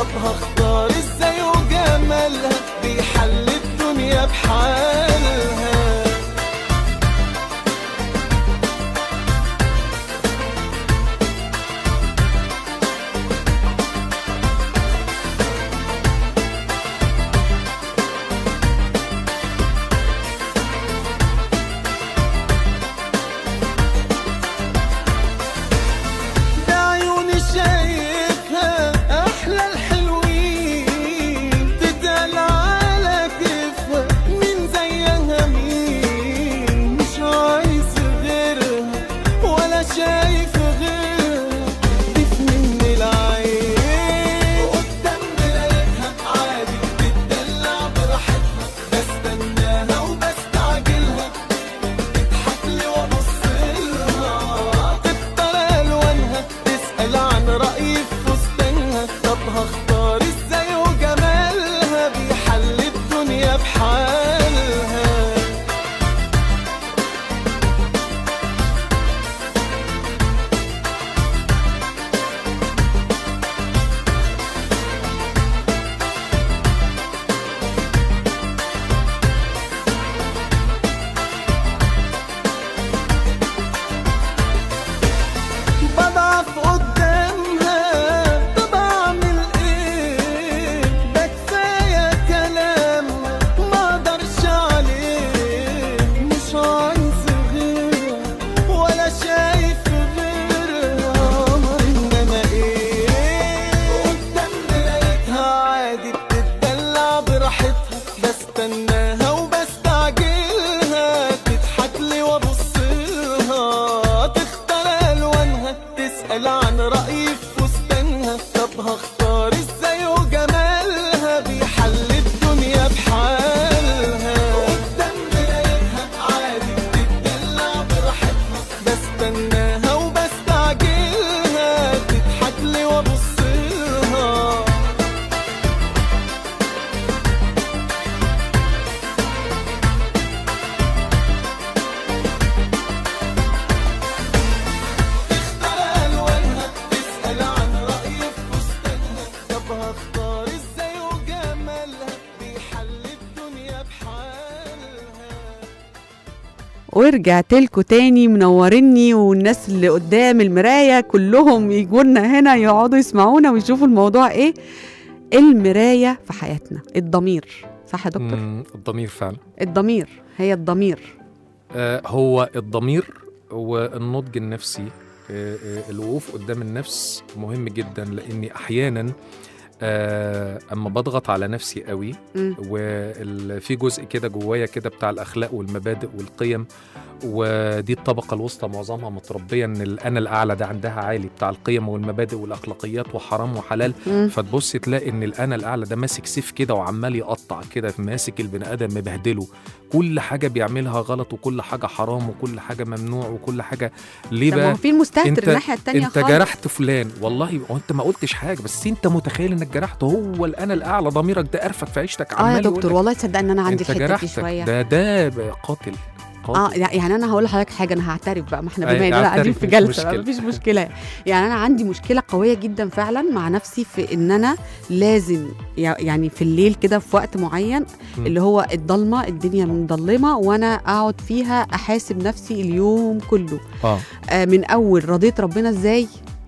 اقف قدامها طب اعمل ايه ده كفايه كلام ما اقدرش عليه مش عايز غيرها ولا شايف غيرها انما ايه قدام مرايتها عادي بتتدلع براحتها بستناها وبستعجلها تضحك لي وابص لها تختار الوانها تسال عن رايي في فستانها طب هختار ازاي وجمالها بيحل الدنيا بحالها قدام مرايتها عادي بتتدلع براحتها بستناها وبستعجلها تضحك لي وابص لها تختار الوانها تسال عن رايي في فستانها طب هختار ازاي وجمالها بيحل الدنيا بحالها ورجعت لكم تاني منورني والناس اللي قدام المرايه كلهم يجوا لنا هنا يقعدوا يسمعونا ويشوفوا الموضوع ايه المرايه في حياتنا الضمير صح يا دكتور مم، الضمير فعلا الضمير هي الضمير آه، هو الضمير والنضج النفسي آه، آه، الوقوف قدام النفس مهم جدا لاني احيانا آه، اما بضغط على نفسي قوي مم. وفي جزء كده جوايا كده بتاع الاخلاق والمبادئ والقيم ودي الطبقه الوسطى معظمها متربيه ان الانا الاعلى ده عندها عالي بتاع القيم والمبادئ والاخلاقيات وحرام وحلال مم. فتبص تلاقي ان الانا الاعلى ده ماسك سيف كده وعمال يقطع كده ماسك البني ادم مبهدله كل حاجه بيعملها غلط وكل حاجه حرام وكل حاجه ممنوع وكل حاجه ليه طب ما بقى هو في المستهتر انت- الناحيه التانيه انت خالص. جرحت فلان والله هو انت ما قلتش حاجه بس انت متخيل انك جرحته هو الانا الاعلى ضميرك ده قرفك في عيشتك اه عمال يا يقول دكتور لك والله تصدق ان انا عندي انت الحته دي جرحتك شويه ده ده بقى قاتل اه قاتل يعني انا هقول لحضرتك حاجه انا هعترف بقى ما احنا أي، بما اننا قاعدين اعترف، في مش جلسه مشكلة. مفيش مشكله يعني انا عندي مشكله قويه جدا فعلا مع نفسي في ان انا لازم يع- يعني في الليل كده في وقت معين مم. اللي هو الضلمه الدنيا مضلمه وانا اقعد فيها احاسب نفسي اليوم كله اه آه من اول رضيت ربنا ازاي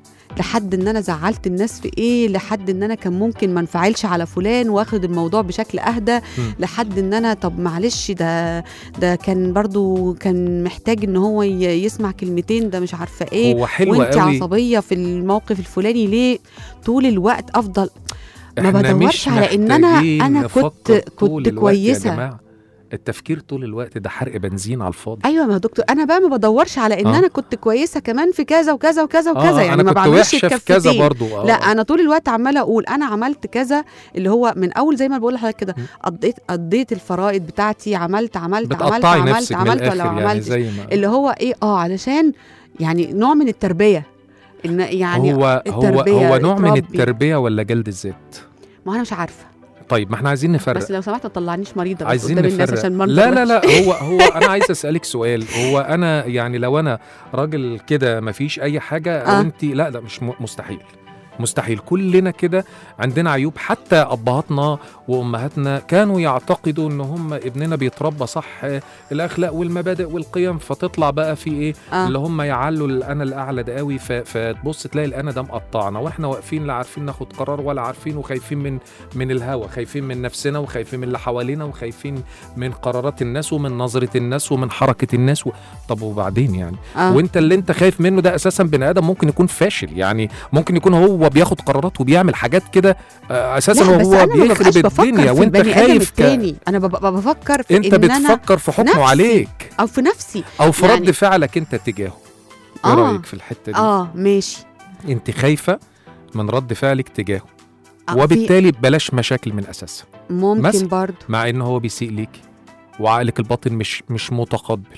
لحد ان انا زعلت الناس في ايه لحد ان انا كان ممكن ما انفعلش على فلان واخد الموضوع بشكل اهدى مم. لحد ان انا طب معلش ده ده كان برضو كان محتاج ان هو ي- يسمع كلمتين ده مش عارفه ايه هو حلو وانت قوي عصبيه في الموقف الفلاني ليه طول الوقت افضل ما احنا بدورش مش على إن أنا- محتاجين أنا كنت- نفكر كنت طول الوقت كويسة. يا جماعه التفكير طول الوقت ده حرق بنزين على الفاضي ايوه ما يا دكتور انا بقى ما بدورش على ان آه. انا كنت كويسه كمان في كذا وكذا وكذا وكذا آه يعني انا ما كنت بعملش وحشه في كذا الكفتين. برضو آه. لا انا طول الوقت عماله اقول انا عملت كذا اللي هو من اول زي ما بقول لحضرتك كده م. قضيت قضيت الفرايد بتاعتي عملت عملت عملت بتقطعي عملت نفسك من عملت ولا الاخر ما يعني عملتش زي ما اللي هو ايه اه علشان يعني نوع من التربيه ان يعني هو هو التربية هو نوع من اتربي. التربيه ولا جلد الذات ما انا مش عارفه طيب ما احنا عايزين نفرق بس لو سمحت ما تطلعنيش مريضه بس عايزين قدام الناس نفرق عشان ما لا لا نفرقش. لا هو هو انا عايز اسالك سؤال هو انا يعني لو انا راجل كده ما فيش اي حاجه او آه. انت لا لا مش م- مستحيل مستحيل كلنا كده عندنا عيوب حتى ابهاتنا وامهاتنا كانوا يعتقدوا ان هم ابننا بيتربى صح آه، الاخلاق والمبادئ والقيم فتطلع بقى في ايه آه. اللي هم يعلوا الانا الاعلى ده قوي ف- فتبص تلاقي الانا ده مقطعنا واحنا واقفين لا عارفين ناخد قرار ولا عارفين وخايفين من من الهوى خايفين من نفسنا وخايفين من اللي حوالينا وخايفين من قرارات الناس ومن نظرة الناس ومن حركة الناس و... طب وبعدين يعني آه. وانت اللي انت خايف منه ده اساسا بني ادم ممكن يكون فاشل يعني ممكن يكون هو بياخد قرارات وبيعمل حاجات كده آه، اساسا لا بس هو انا ما ببقاش بيخرب بفكر الدنيا في وانت البني ادم خايف ك... التاني انا ببقى بفكر في انت ان انا بتفكر في حكمه نفسي. عليك او في نفسي او في يعني- رد فعلك انت تجاهه ايه آه. رايك في الحته دي اه ماشي انت خايفه من رد فعلك تجاهه آه، في- وبالتالي بلاش مشاكل من اساسها ممكن مثلا. برضو مع ان هو بيسيء ليكي وعقلك الباطن مش مش متقبل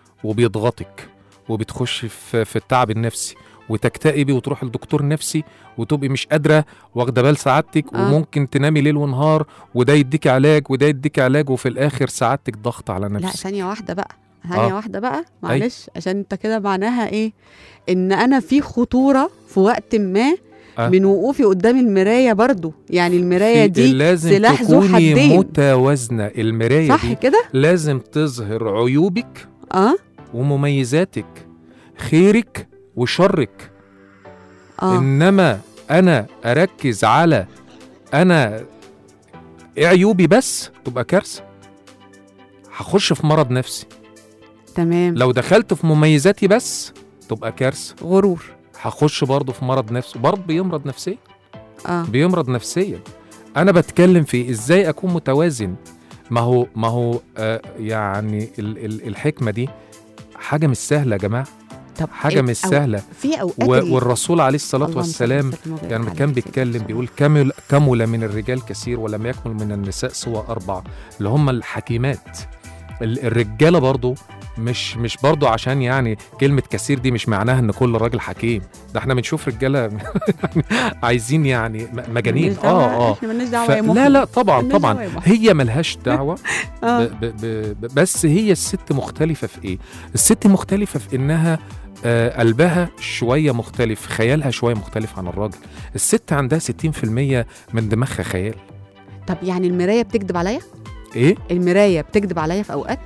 وبيضغطك وبتخش في في التعب النفسي وتكتئبي وتروح لدكتور نفسي وتبقي مش قادره واخده بال سعادتك آه. وممكن تنامي ليل ونهار وده يديكي علاج وده يديكي علاج وفي الاخر سعادتك ضغط على لا نفسك ثانية واحدة بقى ثانية آه. واحدة بقى معلش عشان انت كده معناها ايه ان انا في خطورة في وقت ما آه. من وقوفي قدام المراية برضو يعني المراية في- دي لازم سلاح ذو تكوني حدين. متوازنه المرايه صح دي كده لازم تظهر عيوبك اه ومميزاتك خيرك وشرك اه انما انا اركز على انا ايه عيوبي بس تبقى كارثه هخش في مرض نفسي تمام لو دخلت في مميزاتي بس تبقى كارثه غرور هخش برضه في مرض نفسي برضه بيمرض نفسيا اه بيمرض نفسيا انا بتكلم في ازاي اكون متوازن ما هو ما هو آه يعني ال ال الحكمه دي حاجه مش سهله يا جماعه طب حاجه إيه- مش أو- سهله في اوقات و- ال- والرسول عليه الصلاه اللهم صل والسلام وسلم وبارك يعني عليه كان سيدنا بيتكلم رسول بيقول كمل كمل من الرجال كثير ولم يكمل من النساء سوى أربعة اللي هم الحكيمات ال- الرجالة برضو مش مش برضو عشان يعني كلمة كثير دي مش معناها ان كل راجل حكيم ده احنا بنشوف رجالة عايزين يعني م- مجانين مالناش دعوة، اه اه احنا مالناش دعوه ف... يا مخرج. لا لا طبعا مالناش طبعا دعوة يا مخرج. هي ملهاش دعوة آه. ب... ب... ب... بس هي الست مختلفة في ايه الست مختلفة في انها آه قلبها شوية مختلف خيالها شوية مختلف عن الراجل الست عندها 60% من دماغها خيال طب يعني المرايه بتكذب عليا ايه المرايه بتكذب عليا في اوقات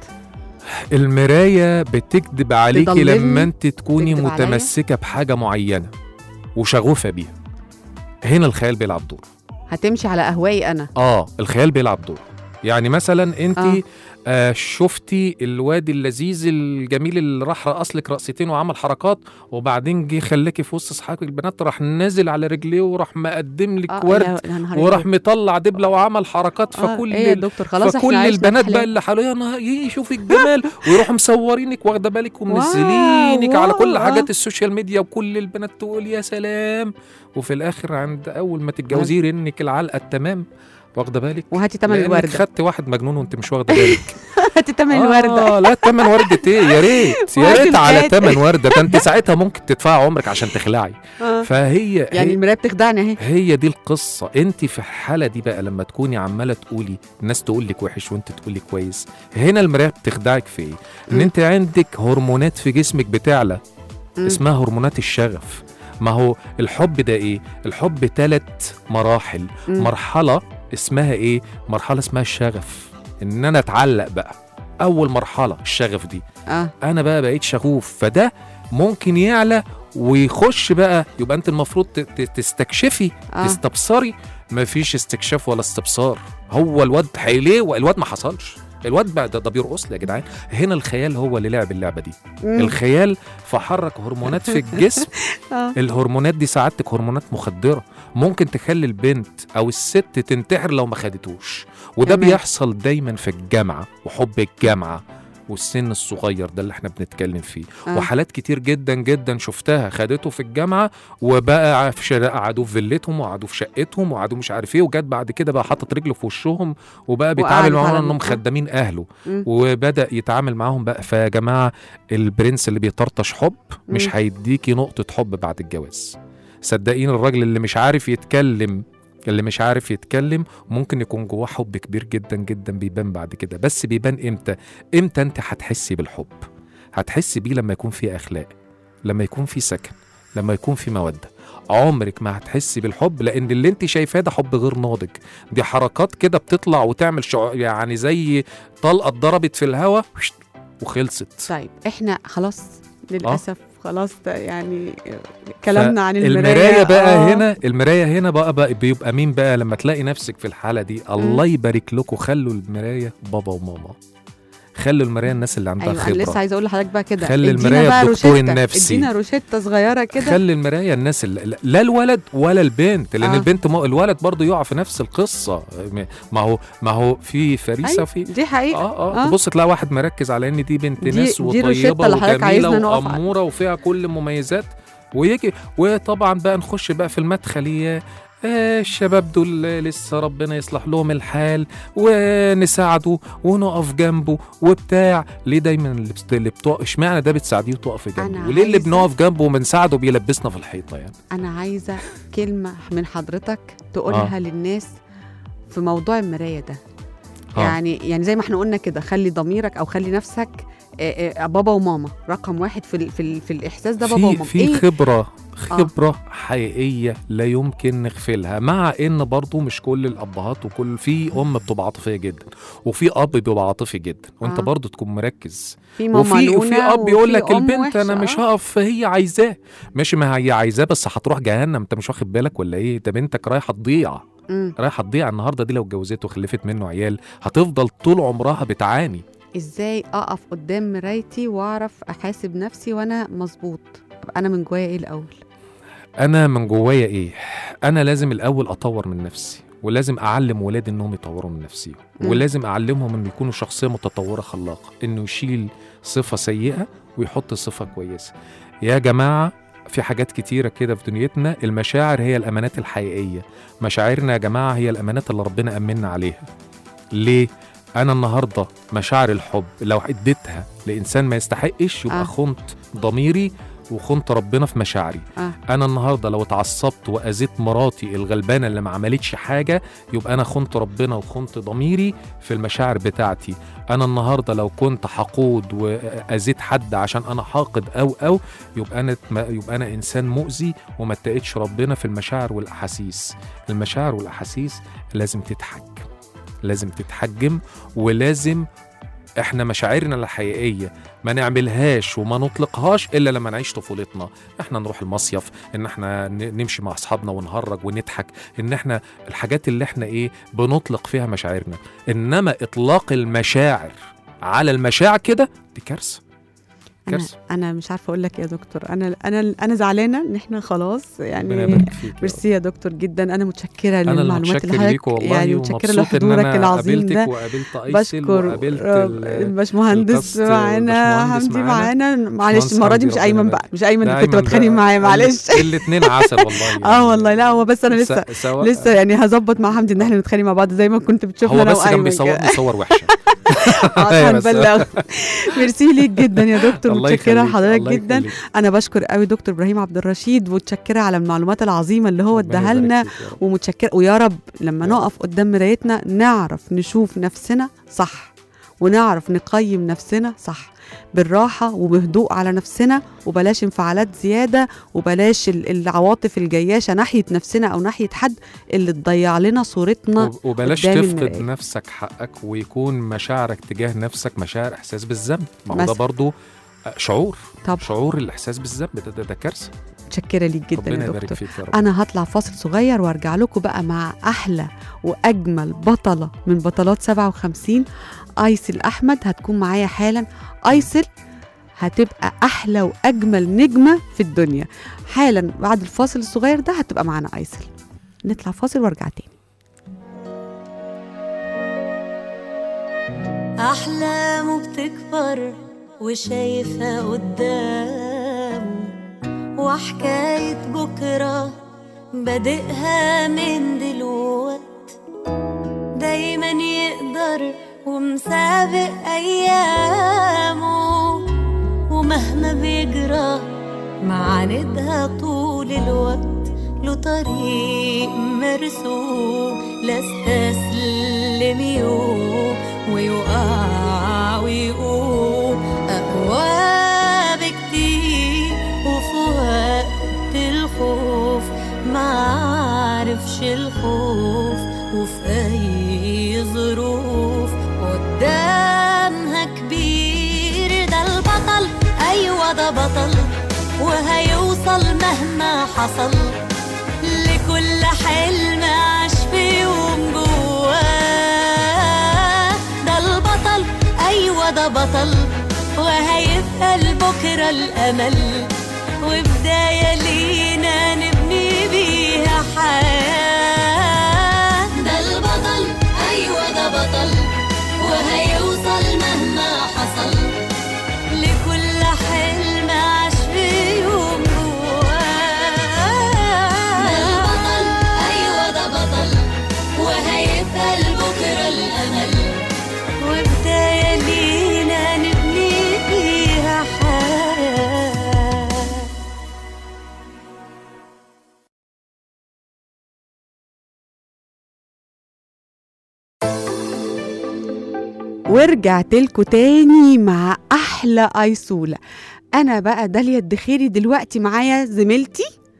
المراية بتكذب عليكي تضللني، لما انت تكوني تكذب عليا. متمسكة بحاجة معينة وشغوفة بيها هنا الخيال بيلعب دور هتمشي على اهوائي انا اه الخيال بيلعب دور يعني مثلا انت آه. آه. آه شفتي الواد اللذيذ الجميل اللي راح رقص لك رقصتين وعمل حركات وبعدين جه خلاكي في وسط اصحابك البنات راح نازل على رجليه وراح مقدم لك آه، ورد لا، يا نهار وراح أبيض. مطلع دبله وعمل حركات آه، فكل ايه يا ال- دكتور خلاص فكل احنا عشنا البنات الحلال. بقى اللي حواليها انا يي شوفي الجمال ويروحوا مصورينك واخده بالك ومنزلينك على كل واو، حاجات آه. السوشيال ميديا وكل البنات تقول يا سلام وفي الاخر عند اول ما تتجوزيه يرنك العلقه التمام واخده بالك وهاتي تمن لأنك الورده خدت واحد مجنون وانت مش واخده بالك هاتي تمن الورده اه لا تمن ورده ايه يا ريت يا وهاتي ريت على الآتي. تمن ورده ده انت ساعتها ممكن تدفعي عمرك عشان تخلعي آه. فهي يعني هي المرايه بتخدعني اهي هي دي القصة انت في الحالة دي بقى لما تكوني عمالة تقولي الناس تقول لك وحش وانت تقولي كويس هنا المراية بتخدعك في ايه ان مم. انت عندك هرمونات في جسمك بتعلى مم. اسمها هرمونات الشغف ما هو الحب ده ايه الحب ثلاث مراحل مم. مرحلة اسمها ايه مرحلة اسمها الشغف ان انا اتعلق بقى اول مرحلة الشغف دي اه انا بقى بقيت شغوف فده ممكن يعلى ويخش بقى يبقى انت المفروض ت- ت- تستكشفي اه تستبصري مفيش استكشاف ولا استبصار هو الواد حيليه والواد ما حصلش الواد بقى ده, ده بيرقص لي يا جدعان هنا الخيال هو اللي لعب اللعبه دي مم. الخيال فحرك هرمونات في الجسم اه الهرمونات دي سعادتك هرمونات مخدره ممكن تخلي البنت او الست تنتحر لو ما خدتوش وده تمام. بيحصل دايما في الجامعه وحب الجامعه والسن الصغير ده اللي احنا بنتكلم فيه آه. وحالات كتير جدا جدا شفتها خدته في الجامعه وبقى في شارع قعدوا في فيلتهم وقعدوا في شقتهم وقعدوا مش عارف ايه وجت بعد كده بقى حاطط رجله في وشهم وبقى بيتعامل وقعدت على معاهم انهم ال- آه. خدامين اهله مم. وبدا يتعامل معاهم بقى فيا جماعه البرنس اللي بيطرطش حب مش مم. هيديكي نقطه حب بعد الجواز صدقيني الراجل اللي مش عارف يتكلم اللي مش عارف يتكلم ممكن يكون جواه حب كبير جدا جدا بيبان بعد كده بس بيبان امتى امتى انت هتحسي بالحب هتحسي بيه لما يكون في اخلاق لما يكون في سكن لما يكون في موده عمرك ما هتحسي بالحب لان اللي انت شايفاه ده حب غير ناضج دي حركات كده بتطلع وتعمل شع... يعني زي طلقه اتضربت في الهواء وخلصت طيب احنا خلاص للاسف خلاص ده يعني كلامنا عن المرايه المرايه بقى آه. هنا المرايه هنا بقى, بقى بيبقى مين بقى لما تلاقي نفسك في الحاله دي الله يبارك لكم خلوا المرايه بابا وماما خلوا المرايه الناس اللي عندها ايوه انا لسه خبره عايزه اقول لحضرتك بقى كده خلي ادينا المراية بقى الدكتور روشتة. النفسي. ادينا روشته صغيره كده خلي المرايه الناس اللي لا الولد ولا البنت لان آه. آه. البنت ما الولد برضه يقع في نفس القصه ما هو ما هو في فريسه أيوة، في دي حقيقه اه اه, آه. تبص تلاقي واحد مركز على ان دي بنت دي- ناس دي روشتة وطيبه اللي حضرتك عايزنا وجميله نقف على- واموره وفيها كل مميزات ويجي وطبعا بقى نخش بقى في المدخليه آه الشباب دول لسه ربنا يصلح لهم الحال ونساعده ونقف جنبه وبتاع ليه دايما اللي بت- اللي بتوقف اشمعنى ده بتساعديه وتقف أنا جنبه وليه اللي عايزة- بنقف جنبه وبنساعده بيلبسنا في الحيطه يعني انا عايزه كلمه من حضرتك تقولها آه. للناس في موضوع المرايه ده آه. يعني يعني زي ما احنا قلنا كده خلي ضميرك او خلي نفسك آه، آه، بابا وماما رقم واحد في ال في, ال في الاحساس ده بابا في وماما في ايه خبره خبرة حقيقية لا يمكن نغفلها مع ان برضو مش كل الابهات وكل في ام بتبقى عاطفية جدا وفي اب بيبقى عاطفي جدا وانت آه. برضو تكون مركز في ماما وفي لونا وفي اب يقول لك وفي أم البنت انا وحشة. مش آه. هقف هي عايزاه ماشي ما هي عايزاه بس هتروح جهنم انت مش واخد بالك ولا ايه ده بنتك رايحه تضيع مم. رايحه تضيع النهارده دي لو اتجوزت وخلفت منه عيال هتفضل طول عمرها بتعاني ازاي اقف قدام مرايتي واعرف احاسب نفسي وانا مظبوط أبقى انا من جوايا ايه الاول انا من جوايا ايه انا لازم الاول اطور من نفسي ولازم اعلم ولادي انهم يطوروا من نفسهم مم. ولازم اعلمهم انه يكونوا شخصيه متطوره خلاقه انه يشيل صفه سيئه ويحط صفه كويسه يا جماعه في حاجات كتيرة كده في دنيتنا المشاعر هي الأمانات الحقيقية مشاعرنا يا جماعة هي الأمانات اللي ربنا أمنا عليها ليه؟ أنا النهاردة مشاعر الحب لو اديتها لإنسان ما يستحقش يبقى آه. آه. خنت ضميري وخنت ربنا في مشاعري آه. انا النهارده لو اتعصبت واذيت مراتي الغلبانه اللي ما عملتش حاجه يبقى انا خنت ربنا وخنت ضميري في المشاعر بتاعتي انا النهارده لو كنت حقود واذيت حد عشان انا حاقد او او يبقى انا يبقى انا انسان مؤذي وما اتقيتش ربنا في المشاعر والاحاسيس المشاعر والاحاسيس لازم تتحك لازم تتحجم ولازم احنا مشاعرنا الحقيقيه ما نعملهاش وما نطلقهاش الا لما نعيش طفولتنا احنا نروح المصيف ان احنا ن- نمشي مع اصحابنا ونهرج ونضحك ان احنا الحاجات اللي احنا ايه بنطلق فيها مشاعرنا انما اطلاق المشاعر على المشاعر كده دي كارثه انا كارثه انا مش عارفه اقول لك يا دكتور انا انا انا زعلانه ان احنا خلاص ربنا يعني يبارك فيك يا رب. ميرسي يا دكتور جدا انا متشكره انا اللي للمعلومات اللي متشكر حضرتك ليك والله يعني متشكره ومبسوط ان لحضورك انا العظيم قابلتك ده وقابلت ايسل بشكر وقابلت آه، ال- الباشمهندس الكاست معانا والباشمهندس حمدي معانا. معانا معلش باشمهندس المره دي حمدي مش ربنا ايمن يبارك. بقى مش ايمن ده اللي كنت أيمن بتخانق ده معاه معلش الاثنين عسل والله يعني. اه والله لا هو بس انا لسه س- سواء لسه يعني هظبط مع حمدي ان احنا نتخانق مع بعض زي ما كنت بتشوفنا هو انا بس كان وايمن بيصور كده. لي صور وحشه آه، بس. هنبلغ ميرسي ليك جدا يا دكتور الله متشكره يخليك، لحضرتك الله جدا يخليك. انا بشكر قوي دكتور ابراهيم عبد الرشيد ومتشكره على المعلومات العظيمه اللي هو ربنا اداها يبارك لنا فيك يا رب. ومتشكره ويا رب لما يا نقف قدام مرايتنا نعرف نشوف نفسنا صح ونعرف نقيم نفسنا صح بالراحة وبهدوء على نفسنا وبلاش انفعالات زيادة وبلاش ال- العواطف الجياشة ناحية نفسنا أو ناحية حد اللي تضيع لنا صورتنا وب- وبلاش قدام تفقد المراية. نفسك حقك ويكون مشاعرك تجاه نفسك مشاعر احساس بالذنب ما هو ده مثلا. برضو شعور طب شعور الاحساس بالذنب ده, ده, ده كارثه متشكرة ليك جدا ربنا يا يبارك دكتور فيك يا رب أنا هطلع فاصل صغير وأرجع لكم بقى مع أحلى وأجمل بطلة من بطلات 57 أيسل أحمد هتكون معايا حالا أيسل هتبقى أحلى وأجمل نجمة في الدنيا حالا بعد الفاصل الصغير ده هتبقى معانا أيسل نطلع فاصل وارجع تاني أحلامه بتكبر وشايفها قدامه وحكاية بكرة بادئها من دلوقت دايما يقدر ومسابق أيامه ومهما بيجرى معاندها طول الوقت له طريق مرسوم لا استسلم يوم ويقع ويقوم أقوى بكتير وفي وقت الخوف معرفش الخوف وفي أي ظروف قدامها كبير ده البطل أيوة ده بطل وهيوصل مهما حصل لكل حلم عاش في يوم جواه ده البطل أيوة ده بطل وهيبقى لبكرة الأمل وبداية لينا نبني بيها حياة ده البطل أيوة ده بطل وهيوصل مهما حصل لكل حلم عاش في يوم جواه ده البطل أيوة ده بطل وهيبقى لبكرة الأمل وبداية لينا نبني فيها حياة ورجعت لكم تاني مع احلى ايسوله انا بقى داليا الدخيري دلوقتي معايا زميلتي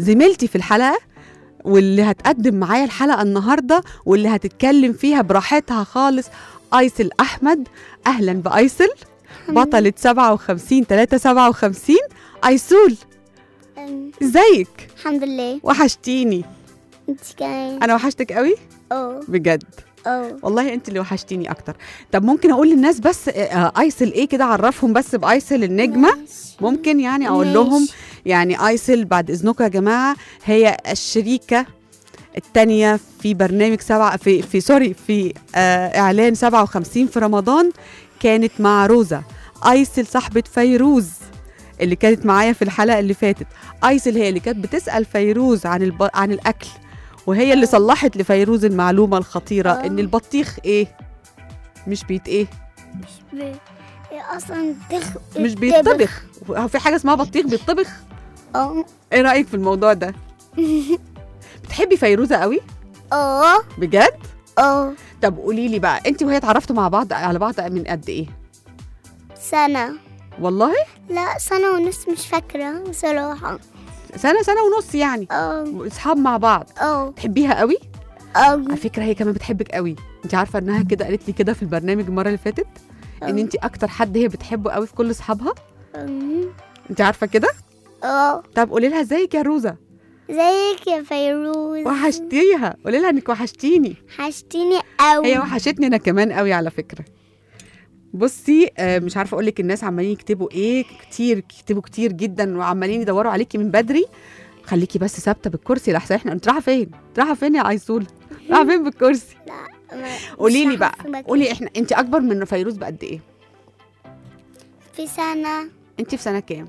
زميلتي في الحلقه واللي هتقدم معايا الحلقه النهارده واللي هتتكلم فيها براحتها خالص ايسل احمد اهلا بايسل بطلة 57 3 57 ايسول أم، ازيك الحمد لله وحشتيني انت كمان انا وحشتك قوي اه بجد اه والله انت اللي وحشتيني اكتر طب ممكن اقول للناس بس آه، آه، ايسل ايه كده اعرفهم بس بايسل النجمه ماشي. ممكن يعني اقول ماشي. لهم يعني ايسل بعد اذنكم يا جماعه هي الشريكه الثانيه في برنامج سبعة في في سوري في آه اعلان 57 في رمضان كانت مع روزا ايسل صاحبه فيروز اللي كانت معايا في الحلقه اللي فاتت ايسل هي اللي كانت بتسال فيروز عن الب... عن الاكل وهي اللي آه. صلحت لفيروز المعلومه الخطيره آه. ان البطيخ ايه مش بيت ايه ب... هي اصلا تخ... مش بيتطبخ هو في حاجه اسمها بطيخ بيتطبخ اه ايه رايك في الموضوع ده بتحبي فيروزه قوي اه بجد اه طب قولي لي بقى انت وهي اتعرفتوا مع بعض على بعض من قد ايه سنة والله لا سنة ونص مش فاكرة بصراحة سنه سنه ونص يعني اه اصحاب مع بعض اه تحبيها قوي اه على فكره هي كمان بتحبك قوي انت عارفه انها كده قالت لي كده في البرنامج المره اللي فاتت ان انت اكتر حد هي بتحبه قوي في كل اصحابها أم، انت عارفه كده اه طب قولي لها ازيك يا روزا زيك يا فيروز وحشتيها قولي لها انك وحشتيني حشتيني قوي هي وحشتني انا كمان قوي على فكره بصي آه، مش عارفه اقول لك الناس عمالين يكتبوا ايه كتير يكتبوا كتير جدا وعمالين يدوروا عليكي من بدري خليكي بس ثابته بالكرسي لحسن احنا انت رايحه فين رايحه فين يا ايسول رايحه فين بالكرسي ما- قولي لي مش بقى عارفة مكان. قولي احنا انت اكبر من فيروز بقد ايه في سنة انت في سنه كام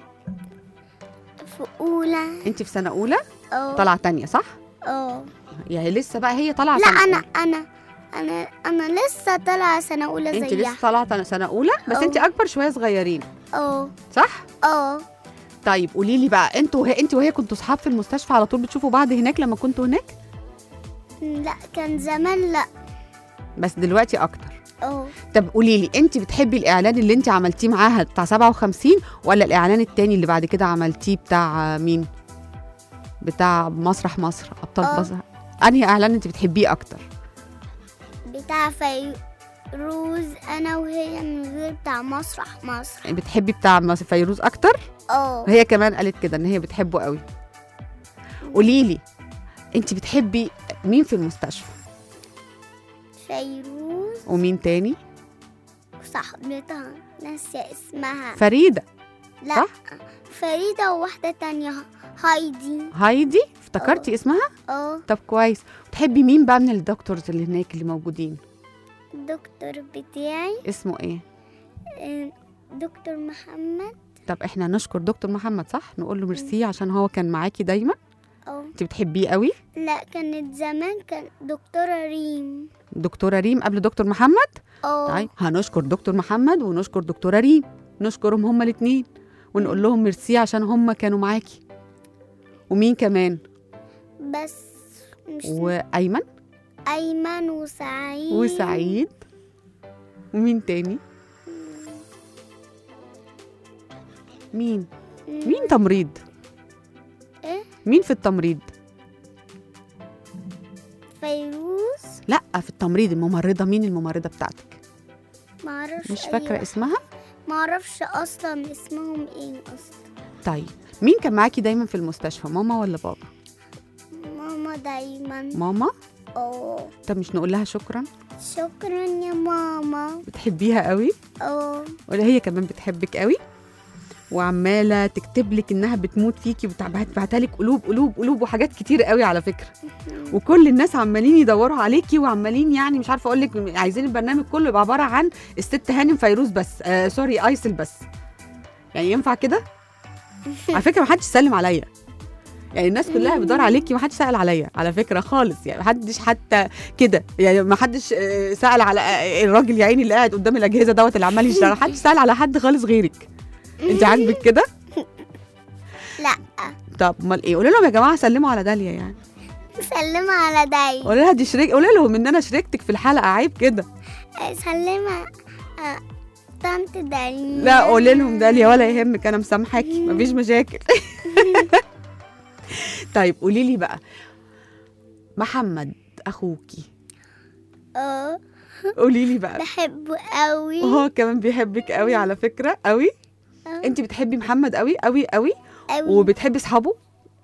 في أولى انت في سنه اولى اه طالعه تانية صح اه يعني لسه بقى هي طالعه لا سنة أنا أولى. أنا أنا أنا لسه طالعة سنة أولى انت زيها لسه طالعه سنه اولى بس اه. انت اكبر شويه صغيرين اه صح اه طيب قولي لي بقى انتوا وهي انت وهي كنتوا اصحاب في المستشفى على طول بتشوفوا بعض هناك لما كنتوا هناك لا كان زمان لا بس دلوقتي اكتر اه طب قولي لي انت بتحبي الاعلان اللي انت عملتيه معاها بتاع 57 ولا الاعلان التاني اللي بعد كده عملتيه بتاع مين بتاع مسرح مصر ابطال اه. مصر انهي اعلان انت بتحبيه اكتر بتاع فيروز أنا وهي من غير بتاع مسرح مصر بتحبي بتاع مس- فيروز اكتر اه هي كمان قالت كده ان هي بتحبه قوي قولي لي انت بتحبي مين في المستشفى فيروز ومين تاني وصاحبتها ناسية اسمها فريده لا صح؟ فريدة وواحدة تانية هايدي هايدي افتكرتي اسمها اه طب كويس بتحبي مين بقى من الدكتورز اللي هناك اللي موجودين الدكتور بتاعي اسمه ايه آه، دكتور محمد طب احنا نشكر دكتور محمد صح نقول له ميرسي عشان هو كان معاكي دايما اه انت بتحبيه قوي لا كانت زمان كان دكتورة ريم دكتوره ريم قبل دكتور محمد اه طيب هنشكر دكتور محمد ونشكر دكتوره ريم نشكرهم هما الاثنين ونقول لهم ميرسي عشان هما كانوا معاكي ومين كمان بس مش وايمن أيمن وسعيد وسعيد ومين تاني مين مين تمريض إيه؟ مين في التمريض فيروز لا في التمريض الممرضه مين الممرضه بتاعتك معرفش مش أي فاكره واحد. اسمها معرفش أصلا اسمهم ايه أصلا طيب مين كان معاكي دايما في المستشفى ماما ولا بابا ماما دايما ماما اه طب مش نقول لها شكرا شكرا يا ماما بتحبيها قوي اه ولا هي كمان بتحبك قوي وعماله تكتب لك انها بتموت فيكي وبتبعتها لك قلوب قلوب قلوب وحاجات كتير قوي على فكره وكل الناس عمالين يدوروا عليكي وعمالين يعني مش عارفه اقول لك عايزين البرنامج كله يبقى عباره عن الست هانم فيروز بس آه سوري ايسل بس يعني ينفع كده على فكره ما حدش سلم عليا يعني الناس كلها بتدور عليكي ما حدش سال عليا على فكره خالص يعني ما حدش حتى كده يعني ما حدش آه، سال على آه، الراجل يا عيني اللي قاعد قدام الاجهزه دوت اللي عمال يشتغل حدش سال على حد خالص غيرك انت عاجبك كده لا طب امال ايه قولي لهم يا جماعه سلموا على داليا يعني سلمة على داي قولي لها دي شريك قولي لهم ان انا شريكتك في الحلقه عيب كده سلمة آه، طنط داليا لا قولي لهم داليا ولا يهمك انا مسامحاكي مفيش مشاكل طيب قولي لي بقى محمد اخوكي اه قولي لي بقى بحبه قوي وهو كمان بيحبك قوي على فكره قوي آه. انت بتحبي محمد قوي قوي قوي قوي وبتحبي اصحابه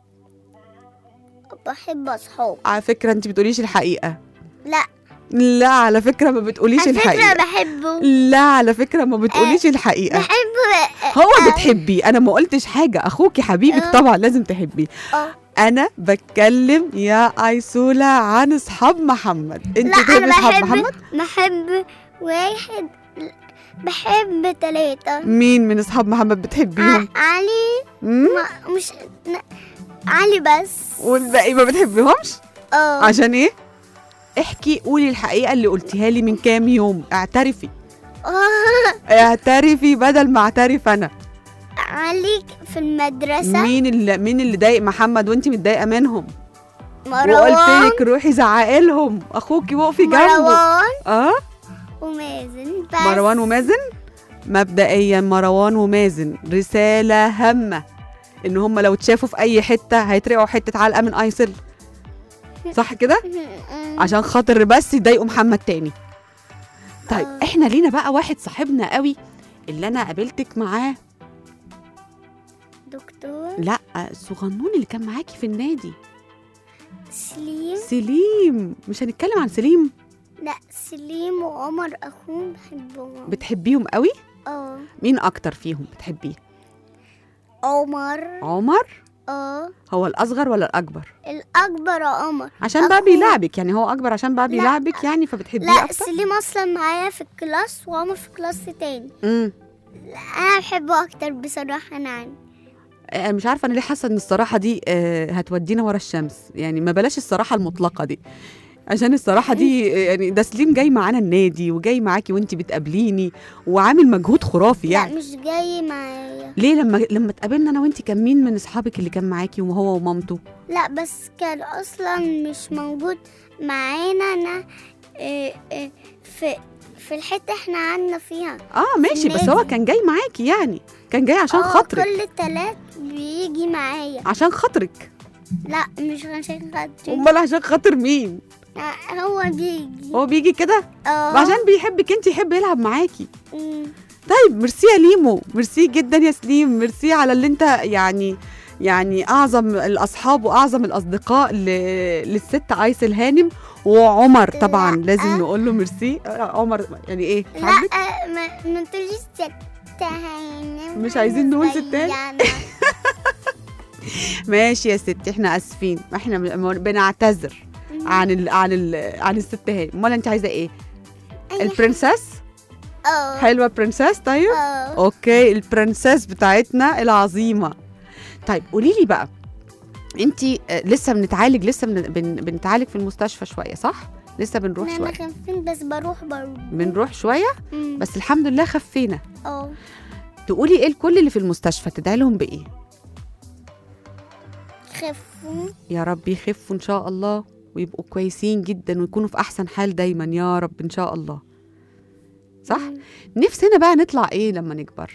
بحب اصحابه على فكره انت بتقوليش الحقيقه لا لا على فكره ما بتقوليش على فكرة الحقيقه بحبه لا على فكره ما بتقوليش الحقيقه بحبه هو بتحبيه انا ما قلتش حاجه اخوكي حبيبك آه. طبعا لازم تحبيه اه انا بتكلم يا ايسولا عن اصحاب محمد انت لا بتحبي انا اصحاب بحب محمد بحب واحد بحب ثلاثة مين من اصحاب محمد بتحبيهم علي مم؟ ما مش ن- علي بس والباقي ما بتحبيهمش اه عشان ايه احكي قولي الحقيقه اللي قلتيها لي من كام يوم اعترفي آه. اعترفي بدل ما اعترف انا علي في المدرسة مين اللي مين اللي ضايق محمد وانت متضايقه منهم وقلت مروان لك روحي زعقي لهم اخوكي وقفي جنبه مروان اه ومازن بس مروان ومازن مبدئيا مروان ومازن رسالة هامة ان هم لو اتشافوا في اي حتة هيترقوا حتة علقة من ايسل صح كده عشان خاطر بس يضايقوا محمد تاني طيب آه. احنا لينا بقى واحد صاحبنا قوي اللي انا قابلتك معاه دكتور لا الصغنون اللي كان معاكي في النادي سليم سليم مش هنتكلم عن سليم لا سليم وعمر اخوه بحبهم بتحبيهم قوي اه مين اكتر فيهم بتحبيه عمر عمر اه هو الاصغر ولا الاكبر الاكبر عمر عشان بقى أخوه. بيلعبك يعني هو اكبر عشان بقى لا. بيلعبك يعني فبتحبيه لا اكتر سليم اصلا معايا في الكلاس وعمر في كلاس تاني امم انا بحبه اكتر بصراحه انا عني انا مش عارفه انا ليه حاسه ان الصراحه دي آه، هتودينا ورا الشمس يعني ما بلاش الصراحه المطلقه دي عشان الصراحه دي آه، يعني ده سليم جاي معانا النادي وجاي معاكي وانت بتقابليني وعامل مجهود خرافي لا يعني مش جاي معايا ليه لما لما اتقابلنا انا وانت كان مين من اصحابك اللي كان معاكي وهو ومامته لا بس كان اصلا مش موجود معانا انا إيه إيه في في الحته احنا قعدنا فيها اه ماشي بس هو النادي. كان جاي معاكي يعني كان جاي عشان آه، خاطرك كل تلات بيجي معايا عشان خاطرك لا مش عشان خاطري امال عشان خاطر مين آه، هو بيجي هو بيجي كده اه عشان بيحبك انت يحب يلعب معاكي مم. طيب ميرسي يا ليمو ميرسي جدا يا سليم ميرسي على اللي انت يعني يعني اعظم الاصحاب واعظم الاصدقاء ل... للست ايسل هانم وعمر طبعا لا. لازم نقول له ميرسي آه، عمر يعني ايه مش لا عاجبك؟ آه، ما ما تقوليش ست هانم مش عايزين نقول ست هانم؟ زينا. ماشي يا ستي احنا اسفين احنا م- بنعتذر عن ال... عن ال... عن الست هانم امال انت عايزه ايه أي البرنسس اه حلوه برنسس طيب اه اوكي البرنسس بتاعتنا العظيمه طيب قولي لي بقى انت لسه بنتعالج لسه بن... بن... بنتعالج في المستشفى شويه صح لسه بنروح انا شويه خايفين بس بروح برضه بنروح شويه مم. بس الحمد لله خفينا اه تقولي ايه الكل اللي في المستشفى تدعي لهم بايه خفوا يا رب يخفوا ان شاء الله ويبقوا كويسين جدا ويكونوا في احسن حال دايما يا رب ان شاء الله صح مم. نفسنا بقى نطلع ايه لما نكبر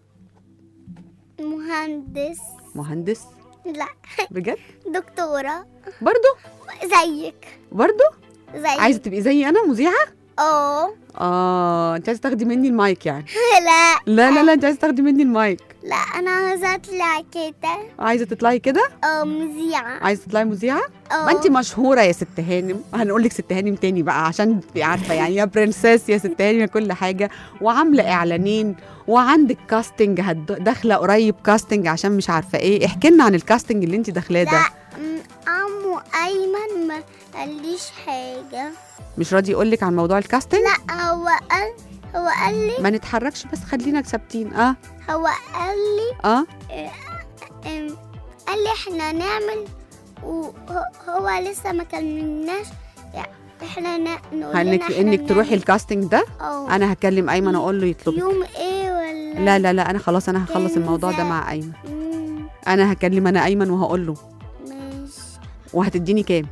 مهندس مهندس لا بجد دكتورة برضو زيك برضو زيك عايزه تبقي زي انا مذيعه اه اه انت عايزه تاخدي مني المايك يعني لا لا لا لا انت عايزه تاخدي مني المايك لا انا عايزة اطلع كده عايزه تطلعي كده اه مذيعة عايزه تطلعي مذيعه اه ما انت مشهوره يا ست هانم هنقول لك ست هانم تاني بقى عشان تبقي عارفه يعني يا برنسس يا ست هانم يا كل حاجه وعامله اعلانين وعندك كاستنج هت- داخله قريب كاستنج عشان مش عارفه ايه احكي لنا عن الكاستنج اللي انت داخلاه لا ده م- عمو ايمن ما قاليش حاجة مش راضي يقول لك عن موضوع الكاستنج لا هو قال هو قال لي ما نتحركش بس خلينا ثابتين اه هو قال لي اه ام، قال لي احنا نعمل وهو لسه ما كلمناش يعني احنا ن- نقول لنا انك احنا انك تروحي نعمل- الكاستنج ده اه انا هكلم ايمن اقول له يطلبك يوم ايه ولا لا لا لا انا خلاص انا هخلص كان الموضوع ده ذا- مع ايمن مم، انا هكلم انا ايمن وهقول له ماشي وهتديني كام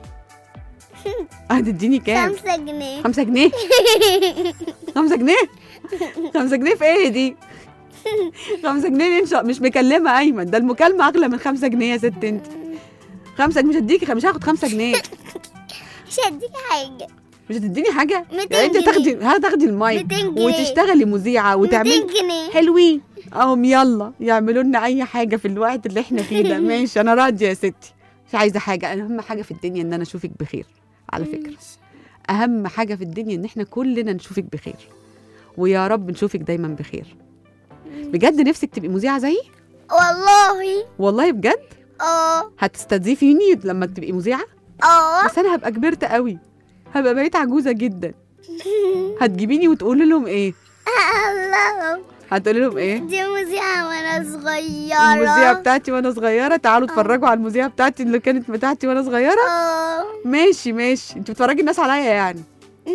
هتديني كام خمسة جنيه خمسة جنيه خمسة جنيه خمسة جنيه في ايه دي خمسة جنيه دي إن شاء- مش مكلمة أيمن ده المكالمة أغلى من خمسة جنيه يا ست انت خمسة مش هديكي مش هاخد خمسة جنيه مش هديك حاجة مش هتديني حاجة 200 يعني انت جنيه. تاخدي هتاخدي المايك 200 جنيه وتشتغلي مذيعة 200 وتعملي جنيه حلوين اهم يلا يعملوا لنا اي حاجه في الوقت اللي احنا فيه ده ماشي انا راضيه يا ستي مش عايزه حاجه اهم حاجه في الدنيا ان انا اشوفك بخير على فكره اهم حاجه في الدنيا ان احنا كلنا نشوفك بخير ويا رب نشوفك دايما بخير بجد نفسك تبقي مذيعه زيي والله والله بجد اه هتستضيفيني لما تبقي مذيعه اه بس انا هبقى كبرت قوي هبقى بقيت عجوزه جدا هتجيبيني وتقولي لهم ايه الله هتقولي لهم ايه دي مذيعة وانا المذيعه صغيرة بتاعتي وانا صغيره تعالوا اتفرجوا على المذيعه بتاعتي اللي كانت بتاعتي وانا صغيره اه ماشي ماشي انت بتفرجي الناس عليا يعني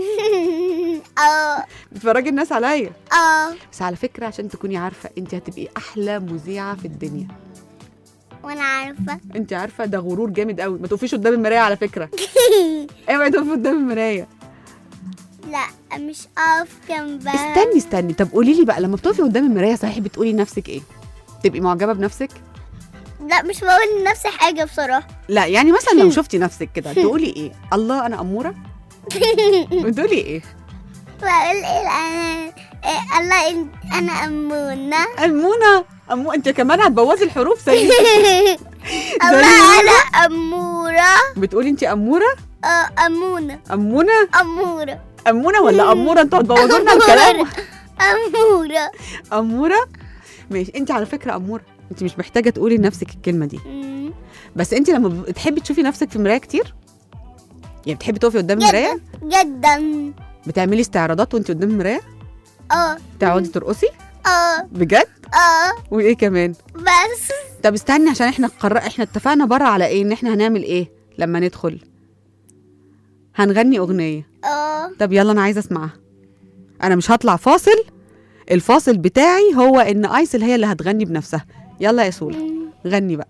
اه بتفرجي الناس عليا اه بس على فكره عشان تكوني عارفه انت هتبقي احلى مذيعه في الدنيا وانا عارفة انت عارفه ده غرور جامد قوي ما تقفيش قدام المرايه على فكره اوعي تقفي قدام المرايه لا مش اقف جنبها استني استني طب قولي لي بقى لما بتقفي قدام المرايه صحيح بتقولي لنفسك ايه تبقي معجبه بنفسك لا مش بقول لنفسي حاجة بصراحة لا يعني مثلا لو شفتي نفسك كده تقولي ايه الله انا اموره بتقولي ايه بقول ايه انا إيه الله إن- انا امونة المونه أمو... انت كمان هتبوظي الحروف زي الله انا امورة بتقولي انت اموره اه امونة امونه امورة امونه ولا اموره انتوا هتبوظوا لنا الكلام امورة اموره ماشي انت على فكره اموره انت مش محتاجه تقولي لنفسك الكلمه دي مم. بس انت لما بتحبي تشوفي نفسك في مرايه كتير يعني بتحبي تقفي قدام المرايه جدا جدا بتعملي استعراضات وانت قدام المرايه اه تقعدي ترقصي اه بجد اه وايه كمان بس طب استني عشان احنا قرر احنا اتفقنا بره على ايه ان احنا هنعمل ايه لما ندخل هنغني اغنيه اه طب يلا انا عايزه اسمعها انا مش هطلع فاصل الفاصل بتاعي هو ان ايسل هي اللي هتغني بنفسها يلا يا سولا مم. غني بقى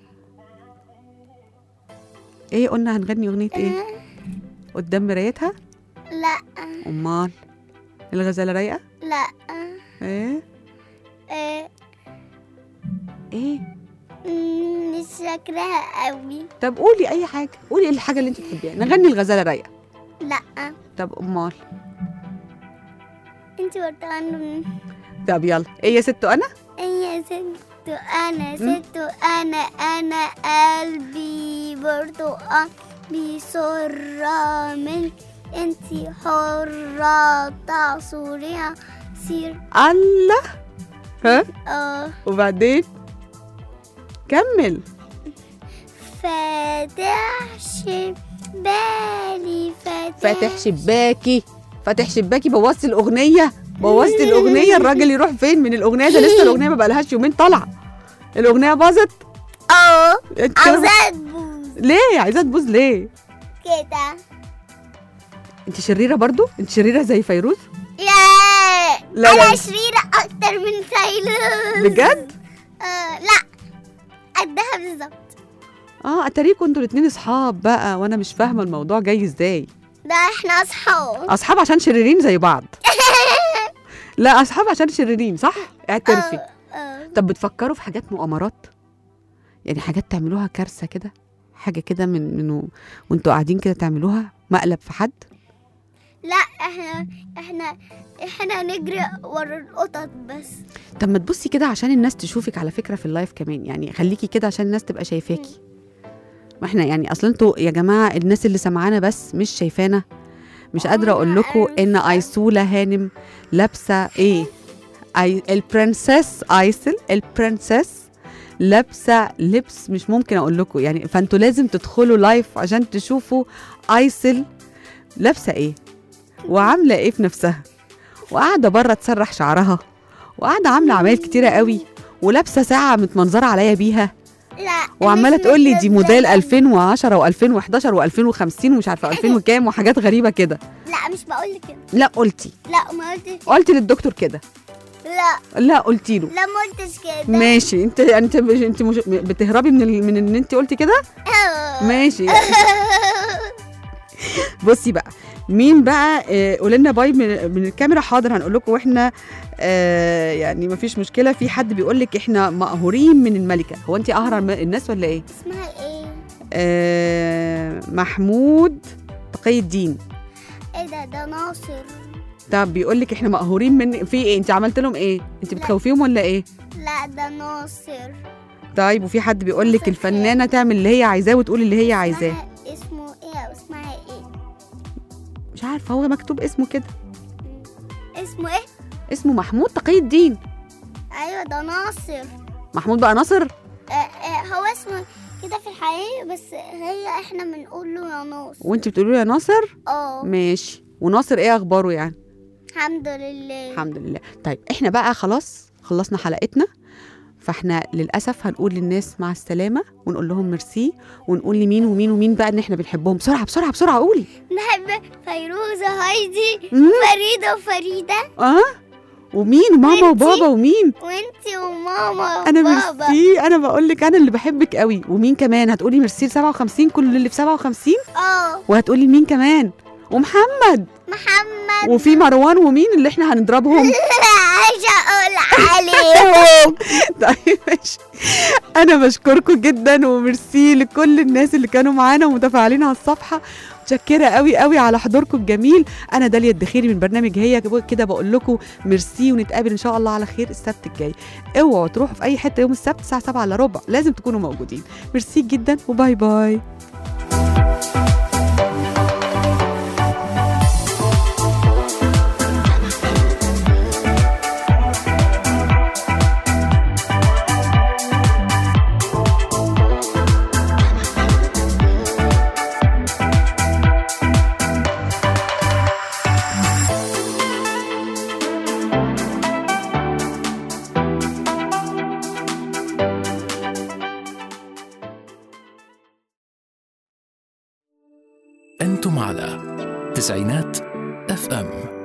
ايه قلنا هنغني اغنيه ايه قدام مرايتها لا امال الغزاله رايقه لا ايه آه، ايه مم، مش فاكراها قوي طب قولي اي حاجه قولي الحاجه اللي انت تحبيها نغني الغزاله رايقه لا طب امال انت برتقال طب يلا ايه يا ست انا يا ست انا ست انا انا قلبي برتقال بسرة من انتي حرة تعصريها سير الله ها اه وبعدين كمل فاتح شبالي فاتح فاتح شباكي فاتح شباكي بوظتي الاغنيه بوظتي الاغنيه الراجل يروح فين من الاغنيه ده لسه الاغنيه ما بقالهاش يومين طالعه الاغنيه باظت اه انت كده- عاوزة تبوظ ليه عايزه تبوظ ليه كده انت شريره برضو انت شريره زي فيروز لا لا، انا لا. شريرة اكتر من فيروز بجد آه لا قدها بالظبط اه اتاريكوا انتوا الاتنين اصحاب بقى وانا مش فاهمه الموضوع جاي ازاي ده احنا اصحاب اصحاب عشان شريرين زي بعض لا اصحاب عشان شريرين صح اعترفي آه. طب بتفكروا في حاجات مؤامرات يعني حاجات تعملوها كارثه كده حاجه كده من من وانتوا قاعدين كده تعملوها مقلب في حد لا احنا احنا احنا نجري ورا القطط بس طب ما تبصي كده عشان الناس تشوفك على فكره في اللايف كمان يعني خليكي كده عشان الناس تبقى شايفاكي ما احنا يعني اصل انتوا يا جماعه الناس اللي سمعانا بس مش شايفانا مش قادره اقول لكم ان عارفة. ايسولا هانم لابسه ايه أي البرنسس ايسل البرنسس لابسه لبس مش ممكن اقول لكم يعني فانتوا لازم تدخلوا لايف عشان تشوفوا ايسل لابسه ايه وعامله ايه في نفسها وقاعده بره تسرح شعرها وقاعده عامله عمايل كتيره قوي ولابسه ساعه متمنظره عليا بيها لا وعماله مش تقول لي دي موديل متزينة. 2010 و2011 و2050 ومش عارفه 2000 وكام وحاجات غريبه كده لا مش بقول لك كده لا قلتي لا ما قلتش قلتي للدكتور كده لا لا قلتي له لا ما قلتش كده ماشي انت انت مش انت مش بتهربي من ال... من ان انت قلتي كده ماشي بصي بقى مين بقى آه، قولي لنا باي من, من الكاميرا حاضر هنقول لكم واحنا آه يعني مفيش مشكله في حد بيقول لك احنا مقهورين من الملكه هو انت اهرى الم- الناس ولا ايه اسمها ايه آه محمود تقي الدين ايه ده ده ناصر طب بيقول لك احنا مقهورين من في ايه انت عملت لهم ايه انت بتخوفيهم ولا ايه لا ده ناصر طيب وفي حد بيقول لك ناصر الفنانه تعمل اللي هي عايزاه وتقول اللي هي عايزاه اسمها- اسمه ايه او اسمها ايه مش عارفه هو مكتوب اسمه كده اسمه ايه اسمه محمود تقي الدين ايوه ده ناصر محمود بقى ناصر آه آه هو اسمه كده في الحقيقة بس هي احنا بنقول له يا ناصر وانت بتقولي له يا ناصر اه ماشي وناصر ايه اخباره يعني الحمد لله الحمد لله طيب احنا بقى خلاص خلصنا حلقتنا فاحنا للاسف هنقول للناس مع السلامه ونقول لهم ميرسي ونقول لمين ومين ومين بقى ان احنا بنحبهم بسرعه بسرعه بسرعه قولي نحب فيروزة هايدي مم. فريدة وفريدة اه ومين ماما وانتي؟ وبابا ومين وانتي وماما انا وبابا ميرسي انا بقول لك انا اللي بحبك قوي ومين كمان هتقولي ميرسي ل 57 كل اللي في 57 اه وهتقولي مين كمان ومحمد محمد وفي مروان ومين اللي احنا هنضربهم عايزة اقول عليهم طيب ماشي انا بشكركم جدا وميرسي لكل الناس اللي كانوا معانا ومتفاعلين على الصفحه متشكرة قوي قوي على حضوركم الجميل انا داليا الدخيري من برنامج هي كده بقول لكم ميرسي ونتقابل ان شاء الله على خير السبت الجاي اوعوا تروحوا في اي حته يوم السبت الساعه 7 الا ربع لازم تكونوا موجودين ميرسي جدا وباي باي أنتم على تسعينات اف ام